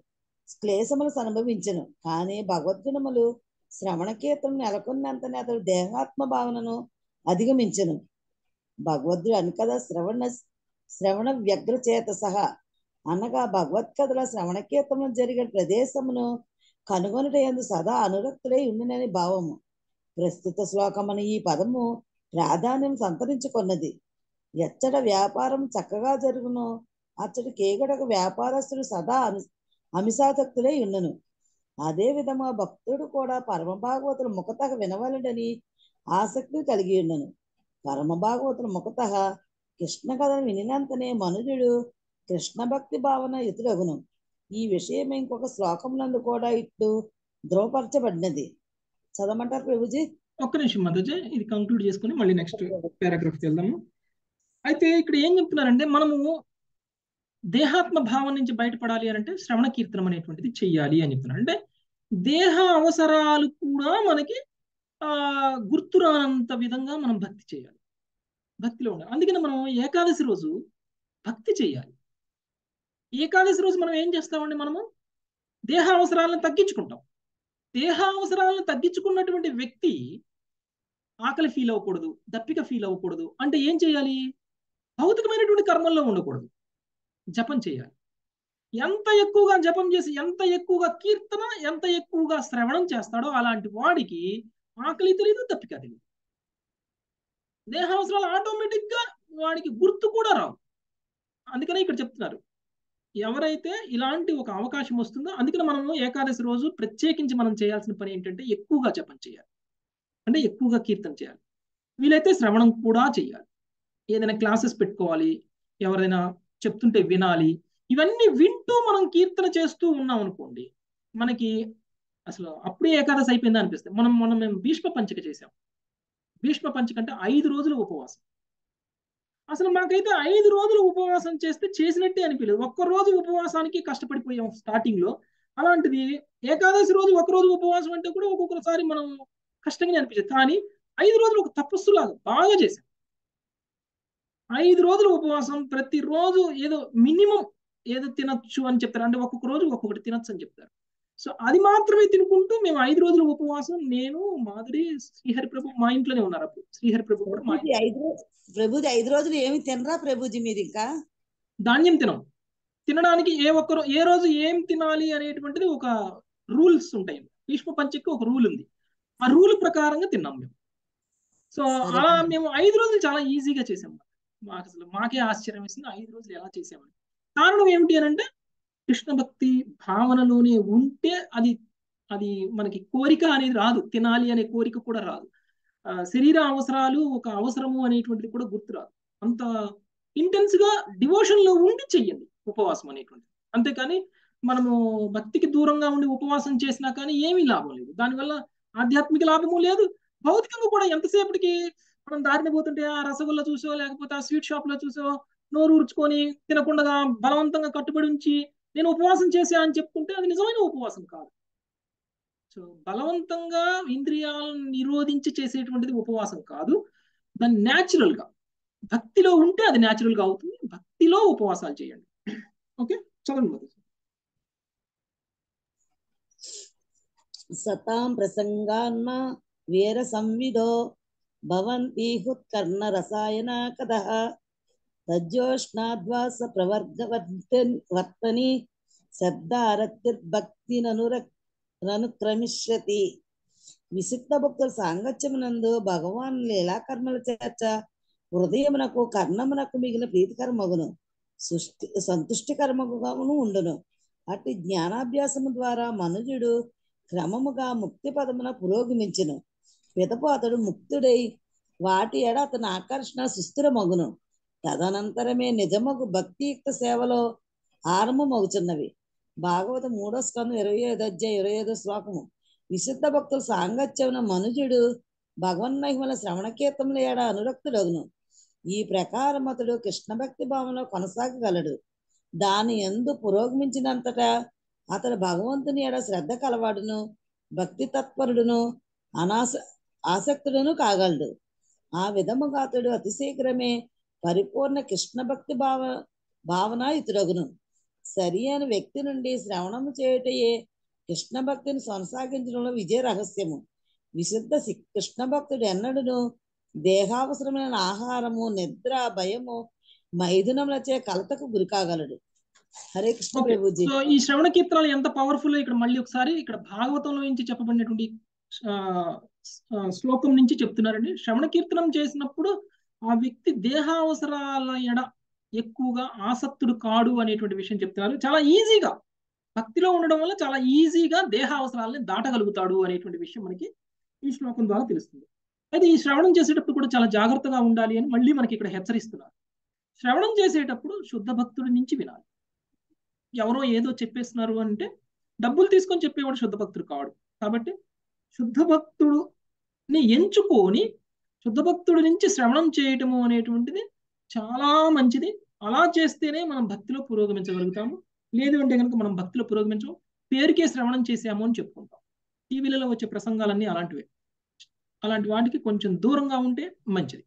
క్లేశములు అనుభవించను కానీ భగవద్గుణములు శ్రవణ కీర్తనం నెలకొన్నంతనే అతడు దేహాత్మ భావనను అధిగమించను భగవద్గుడు అని కదా శ్రవణ శ్రవణ వ్యగ్ర చేత సహా అనగా భగవత్కథల శ్రవణ కీర్తనం జరిగే ప్రదేశమును కనుగొనుట ఎందు సదా అనురక్తుడై ఉండినని భావము ప్రస్తుత శ్లోకమని ఈ పదము ప్రాధాన్యం సంతరించుకున్నది ఎచ్చట వ్యాపారం చక్కగా జరుగును అచ్చటి కేగడక వ్యాపారస్తుడు సదా అను అమిషాసక్తులై ఉన్నను అదే విధముగా భక్తుడు కూడా పరమ భాగవతులు ముఖత వినవలడని ఆసక్తి కలిగి ఉన్నను పరమ భాగవతులు ముఖత కృష్ణ కథను వినినంతనే మనుజుడు కృష్ణ భక్తి భావన ఇతుడగును ఈ విషయం ఇంకొక శ్లోకమునందు కూడా ఇట్లు ధృవపరచబడినది చదవమంటారు ప్రభుజీ ఒక్క నిమిషం మధుజ ఇది కంక్లూడ్ చేసుకుని మళ్ళీ నెక్స్ట్ పారాగ్రాఫ్కి వెళ్దాము అయితే ఇక్కడ ఏం చెప్తున్నారంటే మనము దేహాత్మ భావం నుంచి బయటపడాలి అని అంటే శ్రవణ కీర్తనం అనేటువంటిది చెయ్యాలి అని చెప్తున్నారు అంటే దేహ అవసరాలు కూడా మనకి ఆ గుర్తురానంత విధంగా మనం భక్తి చేయాలి భక్తిలో ఉండాలి అందుకని మనం ఏకాదశి రోజు భక్తి చేయాలి ఏకాదశి రోజు మనం ఏం చేస్తామండి మనము దేహ అవసరాలను తగ్గించుకుంటాం దేహ అవసరాలను తగ్గించుకున్నటువంటి వ్యక్తి ఆకలి ఫీల్ అవ్వకూడదు దప్పిక ఫీల్ అవ్వకూడదు అంటే ఏం చేయాలి భౌతికమైనటువంటి కర్మల్లో ఉండకూడదు జపం చేయాలి ఎంత ఎక్కువగా జపం చేసి ఎంత ఎక్కువగా కీర్తన ఎంత ఎక్కువగా శ్రవణం చేస్తాడో అలాంటి వాడికి ఆకలి తెలియదు దప్పిక తెలియదు దేహ అవసరాలు ఆటోమేటిక్ గా వాడికి గుర్తు కూడా రావు అందుకనే ఇక్కడ చెప్తున్నారు ఎవరైతే ఇలాంటి ఒక అవకాశం వస్తుందో అందుకని మనము ఏకాదశి రోజు ప్రత్యేకించి మనం చేయాల్సిన పని ఏంటంటే ఎక్కువగా జపం చేయాలి అంటే ఎక్కువగా కీర్తన చేయాలి వీలైతే శ్రవణం కూడా చేయాలి ఏదైనా క్లాసెస్ పెట్టుకోవాలి ఎవరైనా చెప్తుంటే వినాలి ఇవన్నీ వింటూ మనం కీర్తన చేస్తూ ఉన్నాం అనుకోండి మనకి అసలు అప్పుడే ఏకాదశి అయిపోయిందా అనిపిస్తుంది మనం మనం మేము భీష్మ పంచక చేసాం భీష్మ పంచక అంటే ఐదు రోజులు ఉపవాసం అసలు మాకైతే ఐదు రోజులు ఉపవాసం చేస్తే చేసినట్టే అనిపించలేదు ఒక్క రోజు ఉపవాసానికి కష్టపడిపోయాం స్టార్టింగ్ లో అలాంటిది ఏకాదశి రోజు ఒక రోజు ఉపవాసం అంటే కూడా ఒక్కొక్కసారి మనం కష్టంగానే అనిపించేది కానీ ఐదు రోజులు ఒక తపస్సులాగా బాగా చేశాం ఐదు రోజులు ఉపవాసం ప్రతిరోజు ఏదో మినిమం ఏదో తినొచ్చు అని చెప్తారు అంటే ఒక్కొక్క రోజు ఒక్కొక్కటి తినొచ్చు అని చెప్తారు సో అది మాత్రమే తినుకుంటూ మేము ఐదు రోజులు ఉపవాసం నేను మాధురి శ్రీహరి ప్రభు మా ఇంట్లోనే ఉన్నారు అప్పుడు శ్రీహరి ప్రభు కూడా మా ప్రభుజీ ఐదు రో- ప్రభుజీ ఐదు రోజులు ఏమి తినరా ప్రభుజీ మీరు ఇంకా ధాన్యం తినం తినడానికి ఏ ఒక్క రో- ఏ రోజు ఏం తినాలి అనేటువంటిది ఒక రూల్స్ ఉంటాయి భీష్మ పంచకి ఒక రూల్ ఉంది ఆ రూల్ ప్రకారంగా తిన్నాం మేము సో సరే అలా ప్రభు. మేము ఐదు రోజులు చాలా ఈజీగా చేసాం మాకు అసలు మాకే ఆశ్చర్యం వేసింది ఐదు రోజులు ఎలా చేసామని కారణం ఏమిటి అని అంటే కృష్ణ భక్తి భావనలోనే ఉంటే అది అది మనకి కోరిక అనేది రాదు తినాలి అనే కోరిక కూడా రాదు ఆ, శరీర అవసరాలు ఒక అవసరము అనేటువంటిది కూడా గుర్తు రాదు అంత ఇంటెన్స్ గా డివోషన్ లో ఉండి చెయ్యండి ఉపవాసం అనేటువంటిది అంతేకాని మనము భక్తికి దూరంగా ఉండి ఉపవాసం చేసినా కానీ ఏమీ లాభం లేదు దానివల్ల ఆధ్యాత్మిక లాభము లేదు భౌతికంగా కూడా ఎంతసేపటికి మనం దారిని పోతుంటే ఆ రసగుల్లా చూసో లేకపోతే ఆ స్వీట్ షాప్ లో చూసో నోరు ఊర్చుకొని తినకుండా బలవంతంగా కట్టుబడి ఉంచి నేను ఉపవాసం చేశా అని చెప్పుకుంటే అది నిజమైన ఉపవాసం కాదు సో బలవంతంగా ఇంద్రియాలను నిరోధించి చేసేటువంటిది ఉపవాసం కాదు దాన్ని న్యాచురల్ గా భక్తిలో ఉంటే అది న్యాచురల్ గా అవుతుంది భక్తిలో ఉపవాసాలు చేయండి ఓకే చదవండి మధు సతాం ప్రసంగాన్మ వీర సంవిధో భవంతి హుత్కర్ణ రసాయన కథ తజ్జోష్ణాద్వాస ప్రవర్గవర్తన్ వర్తని శబ్దారత్యర్భక్తి ననుక్రమిష్యతి విసిక్త భక్తుల సాంగత్యమునందు భగవాన్ లీలాకర్మల చేర్చ హృదయమునకు కర్ణమునకు మిగిలిన ప్రీతికరమగును సృష్టి సంతుష్టికరమగును ఉండును అట్టి జ్ఞానాభ్యాసము ద్వారా మనుజుడు క్రమముగా ముక్తి పదమున పురోగమించును పిదపు అతడు ముక్తుడై వాటి ఎడ అతని ఆకర్షణ సుస్థిరమగును తదనంతరమే నిజమగు భక్తియుక్త సేవలో ఆరంభమవుతున్నవి భాగవత మూడో స్కందం ఇరవై ఐదు అధ్యాయ ఇరవై ఐదో శ్లోకము విశుద్ధ భక్తుల సాంగత్యమున మనుజుడు భగవన్మహిమల శ్రవణ కీర్తముల ఏడ అనురక్తుడగును ఈ ప్రకారం అతడు కృష్ణ భక్తి భావంలో కొనసాగగలడు దాని ఎందు పురోగమించినంతటా అతడు భగవంతుని ఎడ శ్రద్ధ కలవాడును భక్తి తత్పరుడును అనాస ఆసక్తుడును కాగలడు ఆ విధముగా అతడు అతి శీఘ్రమే పరిపూర్ణ కృష్ణ భక్తి భావ భావన ఇతుడగును సరి అని వ్యక్తి నుండి శ్రవణము చేయుటయే కృష్ణ భక్తిని కొనసాగించడంలో విజయ రహస్యము విశుద్ధ సి- కృష్ణ భక్తుడు ఎన్నడూను దేహావసరమైన ఆహారము నిద్ర భయము మైథునములచే కలతకు గురి కాగలడు హరే కృష్ణ ఓకే ప్రభుజీ సో ఈ శ్రవణ కీర్తనలు ఎంత పవర్ఫుల్ ఇక్కడ మళ్ళీ ఒకసారి ఇక్కడ భాగవతంలో నుంచి చెప్పబడినటువంటి ఆ, ఆ, శ్లోకం నుంచి చెప్తున్నారండి శ్రవణ కీర్తనం చేసినప్పుడు ఆ వ్యక్తి దేహావసరాల ఎడ ఎక్కువగా ఆసక్తుడు కాడు అనేటువంటి విషయం చెప్తున్నారు చాలా ఈజీగా భక్తిలో ఉండడం వల్ల చాలా ఈజీగా దేహ అవసరాలని దాటగలుగుతాడు అనేటువంటి విషయం మనకి ఈ శ్లోకం ద్వారా తెలుస్తుంది అయితే ఈ శ్రవణం చేసేటప్పుడు కూడా చాలా జాగ్రత్తగా ఉండాలి అని మళ్ళీ మనకి ఇక్కడ హెచ్చరిస్తున్నారు శ్రవణం చేసేటప్పుడు శుద్ధ భక్తుడి నుంచి వినాలి ఎవరో ఏదో చెప్పేస్తున్నారు అంటే డబ్బులు తీసుకొని చెప్పేవాడు శుద్ధ భక్తుడు కాడు కాబట్టి శుద్ధ భక్తుడుని ఎంచుకొని శుద్ధ భక్తుడి నుంచి శ్రవణం చేయటము అనేటువంటిది చాలా మంచిది అలా చేస్తేనే మనం భక్తిలో పురోగమించగలుగుతాము లేదు అంటే కనుక మనం భక్తిలో పురోగమించము పేరుకే శ్రవణం చేసాము అని చెప్పుకుంటాం టీవీలలో వచ్చే ప్రసంగాలన్నీ అలాంటివే అలాంటి వాటికి కొంచెం దూరంగా ఉంటే మంచిది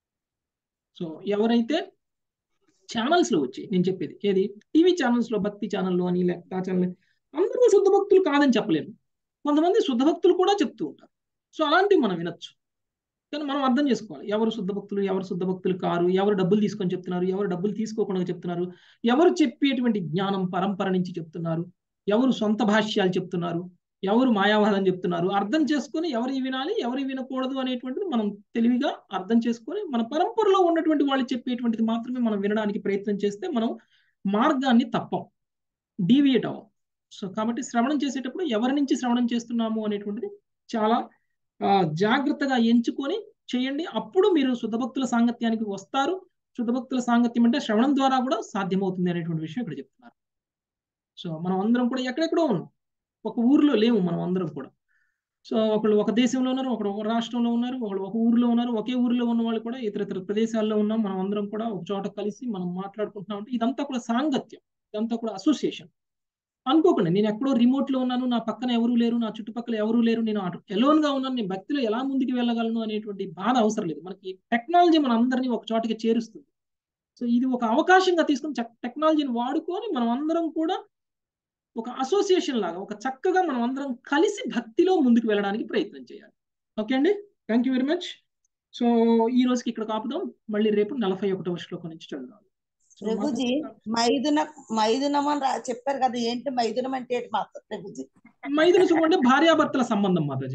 సో ఎవరైతే ఛానల్స్ లో వచ్చి నేను చెప్పేది ఏది టీవీ ఛానల్స్ లో భక్తి ఛానల్లో అని లేకపోతే ఆ ఛానల్ అందరూ శుద్ధ భక్తులు కాదని చెప్పలేము కొంతమంది శుద్ధ భక్తులు కూడా చెప్తూ ఉంటారు సో అలాంటివి మనం వినొచ్చు కానీ మనం అర్థం చేసుకోవాలి ఎవరు శుద్ధ భక్తులు ఎవరు శుద్ధ భక్తులు కారు ఎవరు డబ్బులు తీసుకొని చెప్తున్నారు ఎవరు డబ్బులు తీసుకోకుండా చెప్తున్నారు ఎవరు చెప్పేటువంటి జ్ఞానం పరంపర నుంచి చెప్తున్నారు ఎవరు సొంత భాష్యాలు చెప్తున్నారు ఎవరు మాయావాదం చెప్తున్నారు అర్థం చేసుకొని ఎవరి వినాలి ఎవరి వినకూడదు అనేటువంటిది మనం తెలివిగా అర్థం చేసుకొని మన పరంపరలో ఉన్నటువంటి వాళ్ళు చెప్పేటువంటిది మాత్రమే మనం వినడానికి ప్రయత్నం చేస్తే మనం మార్గాన్ని తప్పం డీవియేట్ అవ్వం సో కాబట్టి శ్రవణం చేసేటప్పుడు ఎవరి నుంచి శ్రవణం చేస్తున్నాము అనేటువంటిది చాలా ఆ, జాగ్రత్తగా ఎంచుకొని చేయండి అప్పుడు మీరు శుద్ధ భక్తుల సాంగత్యానికి వస్తారు శుద్ధ భక్తుల సాంగత్యం అంటే శ్రవణం ద్వారా కూడా సాధ్యమవుతుంది అనేటువంటి విషయం ఇక్కడ చెప్తున్నారు సో మనం అందరం కూడా ఎక్కడెక్కడో ఉన్నాం ఒక ఊర్లో లేము మనం అందరం కూడా సో ఒకళ్ళు ఒక దేశంలో ఉన్నారు ఒకడు ఒక రాష్ట్రంలో ఉన్నారు ఒకళ్ళు ఒక ఊర్లో ఉన్నారు ఒకే ఊర్లో ఉన్న వాళ్ళు కూడా ఇతర ఇతర ప్రదేశాల్లో ఉన్నాం మనం అందరం కూడా ఒక చోట కలిసి మనం మాట్లాడుకుంటున్నాం అంటే ఇదంతా కూడా సాంగత్యం ఇదంతా కూడా అసోసియేషన్ అనుకోకండి నేను ఎక్కడో రిమోట్ లో ఉన్నాను నా పక్కన ఎవరు లేరు నా చుట్టుపక్కల ఎవరు లేరు నేను ఎలోన్ గా ఉన్నాను నేను భక్తిలో ఎలా ముందుకు వెళ్ళగలను అనేటువంటి బాధ అవసరం లేదు మనకి టెక్నాలజీ మన అందరినీ ఒక చోటకి చేరుస్తుంది సో ఇది ఒక అవకాశంగా తీసుకుని టెక్నాలజీని వాడుకొని మనం అందరం కూడా ఒక అసోసియేషన్ లాగా ఒక చక్కగా మనం అందరం కలిసి భక్తిలో ముందుకు వెళ్ళడానికి ప్రయత్నం చేయాలి ఓకే అండి thank you very much so ఈ రోజుకి ఇక్కడ కాపుదాం మళ్ళీ రేపు నలభై ఒకటో శ్లోకం నుంచి చదువుదాం సో ప్రభుజీ మైదున మైదునం అని రా- చెప్పారు కదా ఏంటి మైదునం అంటే ఏంటి మాత ప్రభుజీ మైదున సుఖం అంటే భార్యాభర్తల సంబంధం మాతాజీ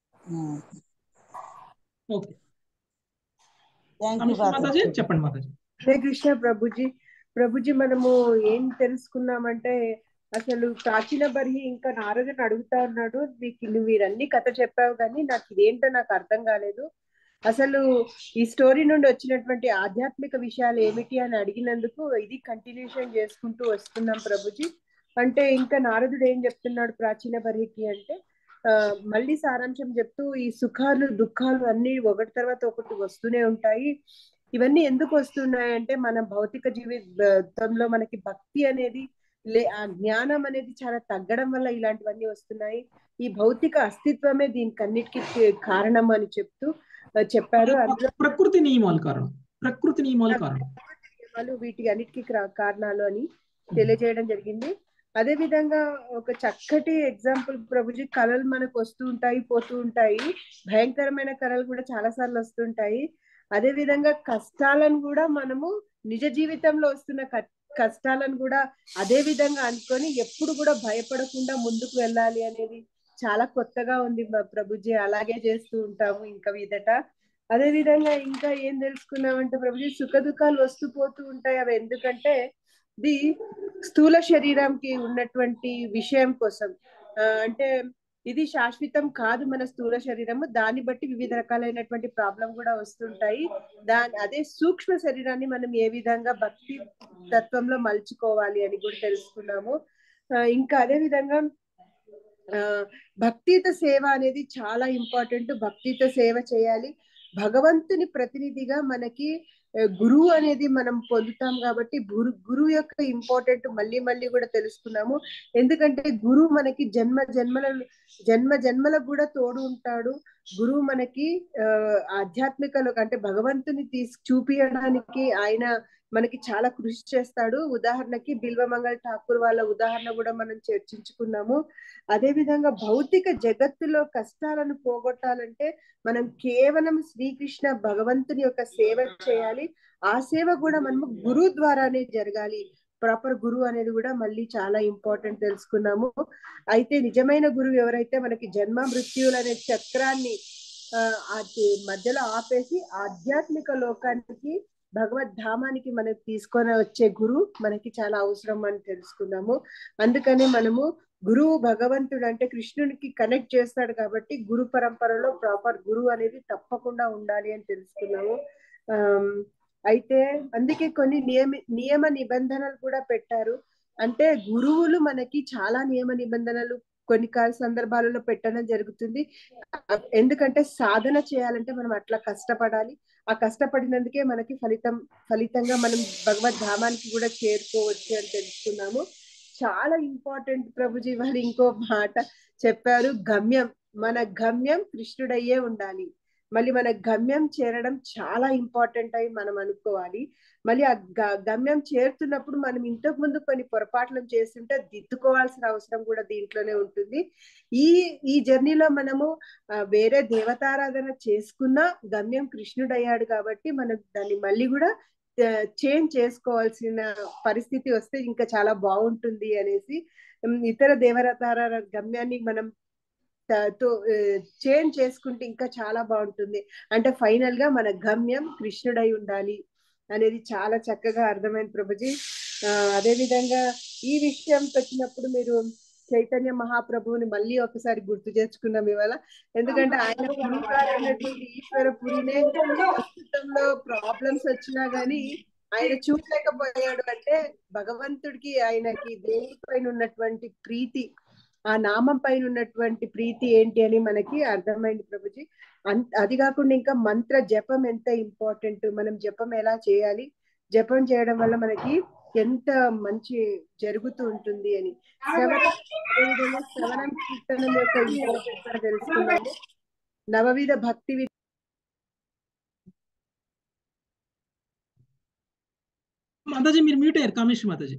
ఓకే థ్యాంక్ యూ అనుష్క మాతాజీ చెప్పండి మాతాజీ హరే కృష్ణ ప్రభుజీ ప్రభుజీ మనము ఏం తెలుసుకున్నామంటే అసలు ప్రాచీన బర్హి ఇంకా నారదుని అడుగుతా ఉన్నాడు నీకు నువ్వు వీరన్నీ కథ చెప్పావు కానీ నాకు ఇదేంటో నాకు అర్థం కాలేదు అసలు ఈ స్టోరీ నుండి వచ్చినటువంటి ఆధ్యాత్మిక విషయాలు ఏమిటి అని అడిగినందుకు ఇది కంటిన్యూషన్ చేసుకుంటూ వస్తున్నాం ప్రభుజీ అంటే ఇంకా నారదుడు ఏం చెప్తున్నాడు ప్రాచీన బర్హికి అంటే ఆ మళ్ళీ సారాంశం చెప్తూ ఈ సుఖాలు దుఃఖాలు అన్ని ఒకటి తర్వాత ఒకటి వస్తూనే ఉంటాయి ఇవన్నీ ఎందుకు వస్తున్నాయి అంటే మన భౌతిక జీవితంలో మనకి భక్తి అనేది లే ఆ జ్ఞానం అనేది చాలా తగ్గడం వల్ల ఇలాంటివన్నీ వస్తున్నాయి ఈ భౌతిక అస్తిత్వమే దీనికి అన్నిటికీ కారణం అని చెప్తూ ఆ, చెప్పారు అందులో ప్రకృతి నియమాలు కారణం ప్రకృతి నియమాలు కారణం వాళ్ళు వీటి అన్నిటికీ క్రా- కారణాలు అని తెలియజేయడం జరిగింది అదే విధంగా ఒక చక్కటి ఎగ్జాంపుల్ ప్రభుజీ కళలు మనకు వస్తూ ఉంటాయి పోతూ ఉంటాయి భయంకరమైన కళలు కూడా చాలా సార్లు వస్తుంటాయి అదే విధంగా కష్టాలను కూడా మనము నిజ జీవితంలో వస్తున్న క- కష్టాలను కూడా అదే విధంగా అనుకొని ఎప్పుడు కూడా భయపడకుండా ముందుకు వెళ్ళాలి అనేది చాలా కొత్తగా ఉంది మా ప్రభుజీ అలాగే చేస్తూ ఉంటాము ఇంకా మీదట అదే విధంగా ఇంకా ఏం తెలుసుకున్నామంటే ప్రభుజీ సుఖ దుఃఖాలు వస్తూ పోతూ ఉంటాయి అవి ఎందుకంటే ఇది స్థూల శరీరంకి ఉన్నటువంటి విషయం కోసం ఆ, అంటే ఇది శాశ్వతం కాదు మన స్థూల శరీరము దాన్ని బట్టి వివిధ రకాలైనటువంటి ప్రాబ్లం కూడా వస్తుంటాయి దాని అదే సూక్ష్మ శరీరాన్ని మనం ఏ విధంగా భక్తి తత్వంలో మలుచుకోవాలి అని కూడా తెలుసుకున్నాము ఆ, ఇంకా అదే విధంగా ఆ భక్తియుత సేవ అనేది చాలా ఇంపార్టెంట్ భక్తియుత సేవ చేయాలి భగవంతుని ప్రతినిధిగా మనకి ఆ, గురువు అనేది మనం పొందుతాం కాబట్టి గురు గురువు యొక్క ఇంపార్టెంట్ మళ్ళీ మళ్ళీ కూడా తెలుసుకున్నాము ఎందుకంటే గురువు మనకి జన్మ జన్మల జన్మ జన్మలకు కూడా తోడు ఉంటాడు గురువు మనకి ఆ, ఆధ్యాత్మికలో అంటే భగవంతుని తీసి చూపించడానికి ఆయన మనకి చాలా కృషి చేస్తాడు ఉదాహరణకి బిల్వమంగళ ఠాకూర్ వాళ్ళ ఉదాహరణ కూడా మనం చర్చించుకున్నాము అదే విధంగా భౌతిక జగత్తులో కష్టాలను పోగొట్టాలంటే మనం కేవలం శ్రీకృష్ణ భగవంతుని యొక్క సేవ చేయాలి ఆ సేవ కూడా మనము గురువు ద్వారానే జరగాలి ప్రాపర్ గురువు అనేది కూడా మళ్ళీ చాలా ఇంపార్టెంట్ తెలుసుకున్నాము అయితే నిజమైన గురువు ఎవరైతే మనకి జన్మ మృత్యువులు అనే చక్రాన్ని ఆ, అది మధ్యలో ఆపేసి ఆధ్యాత్మిక లోకానికి భగవద్ ధామానికి మనకి తీసుకొని వచ్చే గురువు మనకి చాలా అవసరం అని తెలుసుకున్నాము అందుకని మనము గురువు భగవంతుడు అంటే కృష్ణునికి కనెక్ట్ చేస్తాడు కాబట్టి గురు పరంపరలో ప్రాపర్ గురువు అనేది తప్పకుండా ఉండాలి అని తెలుసుకున్నాము ఆమ్, అయితే అందుకే కొన్ని నియమ నియమ నిబంధనలు కూడా పెట్టారు అంటే గురువులు మనకి చాలా నియమ నిబంధనలు కొన్ని కాల సందర్భాలలో పెట్టడం జరుగుతుంది ఎందుకంటే సాధన చేయాలంటే మనం అట్లా కష్టపడాలి ఆ కష్టపడినందుకే మనకి ఫలితం ఫలితంగా మనం భగవద్ ధామానికి కూడా చేరుకోవచ్చు అని తెలుసుకున్నాము చాలా ఇంపార్టెంట్ ప్రభుజీ వారు ఇంకో మాట చెప్పారు గమ్యం మన గమ్యం కృష్ణుడయ్యే ఉండాలి మళ్ళీ మన గమ్యం చేరడం చాలా ఇంపార్టెంట్ అయి మనం అనుకోవాలి మళ్ళీ ఆ గ- గమ్యం చేరుతున్నప్పుడు మనం ఇంతకు ముందు కొన్ని పొరపాట్లను చేస్తుంటే దిద్దుకోవాల్సిన అవసరం కూడా దీంట్లోనే ఉంటుంది ఈ ఈ జర్నీలో మనము ఆ, వేరే దేవతారాధన చేసుకున్నా గమ్యం కృష్ణుడు అయ్యాడు కాబట్టి మనం దాన్ని మళ్ళీ కూడా చేంజ్ చేసుకోవాల్సిన పరిస్థితి వస్తే ఇంకా చాలా బాగుంటుంది అనేసి ఉమ్, ఇతర దేవతార గమ్యాన్ని మనం చేంజ్ చేసుకుంటే ఇంకా చాలా బాగుంటుంది అంటే ఫైనల్ గా మన గమ్యం కృష్ణుడై ఉండాలి అనేది చాలా చక్కగా అర్థమైంది ప్రభుజీ ఆ, అదే విధంగా ఈ విషయం వచ్చినప్పుడు మీరు చైతన్య మహాప్రభువుని మళ్ళీ ఒకసారి గుర్తు చేసుకున్నాం ఇవాళ ఎందుకంటే ఆయన గురువుగారు అయినటువంటి ఈశ్వర పురినే ప్రస్తుతంలో ప్రాబ్లమ్స్ వచ్చినా గానీ ఆయన చూడలేకపోయాడు అంటే భగవంతుడికి ఆయనకి దేవుడి పైన ఉన్నటువంటి ప్రీతి ఆ నామం పైన ఉన్నటువంటి ప్రీతి ఏంటి అని మనకి అర్థమైంది ప్రభుజీ అన్- అది కాకుండా ఇంకా మంత్ర జపం ఎంత ఇంపార్టెంట్ మనం జపం ఎలా చేయాలి జపం చేయడం వల్ల మనకి ఎంత మంచి జరుగుతూ ఉంటుంది అని శ్రవణం అదేవిధంగా శ్రవణం కీర్తనం యొక్క ఇంపార్టెన్స్ కూడా తెలుసుకున్నాము నవవిధ భక్తి వి- మాతాజీ మీరు మ్యూట్ అయ్యారు కామేశ్వరి మాతాజీ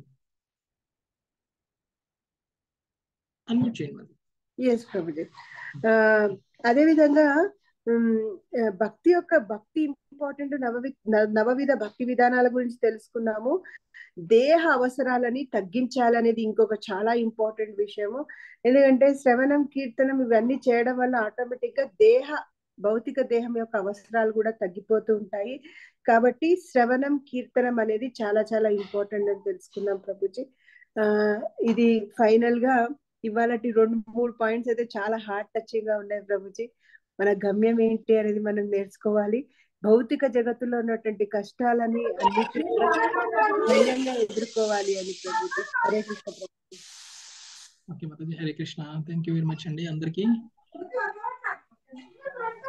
అన్మ్యూట్ చేయండి మాతాజీ ఎస్ ప్రభుజీ ఆ, అదే విధంగా ఉమ్, ఆ, భక్తి యొక్క భక్తి ఇంపార్టెంట్ నవవి న- నవవిధ భక్తి విధానాల గురించి తెలుసుకున్నాము దేహ అవసరాలని తగ్గించాలనేది ఇంకొక చాలా ఇంపార్టెంట్ విషయము ఎందుకంటే శ్రవణం కీర్తనం ఇవన్నీ చేయడం వల్ల ఆటోమేటిక్ గా దేహ భౌతిక దేహం యొక్క అవసరాలు కూడా తగ్గిపోతూ ఉంటాయి కాబట్టి శ్రవణం కీర్తనం అనేది చాలా చాలా ఇంపార్టెంట్ అని తెలుసుకున్నాం ప్రభుజీ ఆ ఇది ఫైనల్ గా ఇవాళ రెండు మూడు పాయింట్స్ అయితే చాలా హార్ట్ టచింగ్ గా ఉన్నాయి ప్రభుజీ మన గమ్యం ఏంటి అనేది మనం నేర్చుకోవాలి భౌతిక జగత్తులో ఉన్నటువంటి కష్టాలని అన్నిటిని కూడా ధైర్యంగా ఎదుర్కోవాలి అని ప్రభుజీ హరే కృష్ణ ప్రభుజీ ఓకే మాతాజీ Hare Krishna thank you very much అండి అందరికీ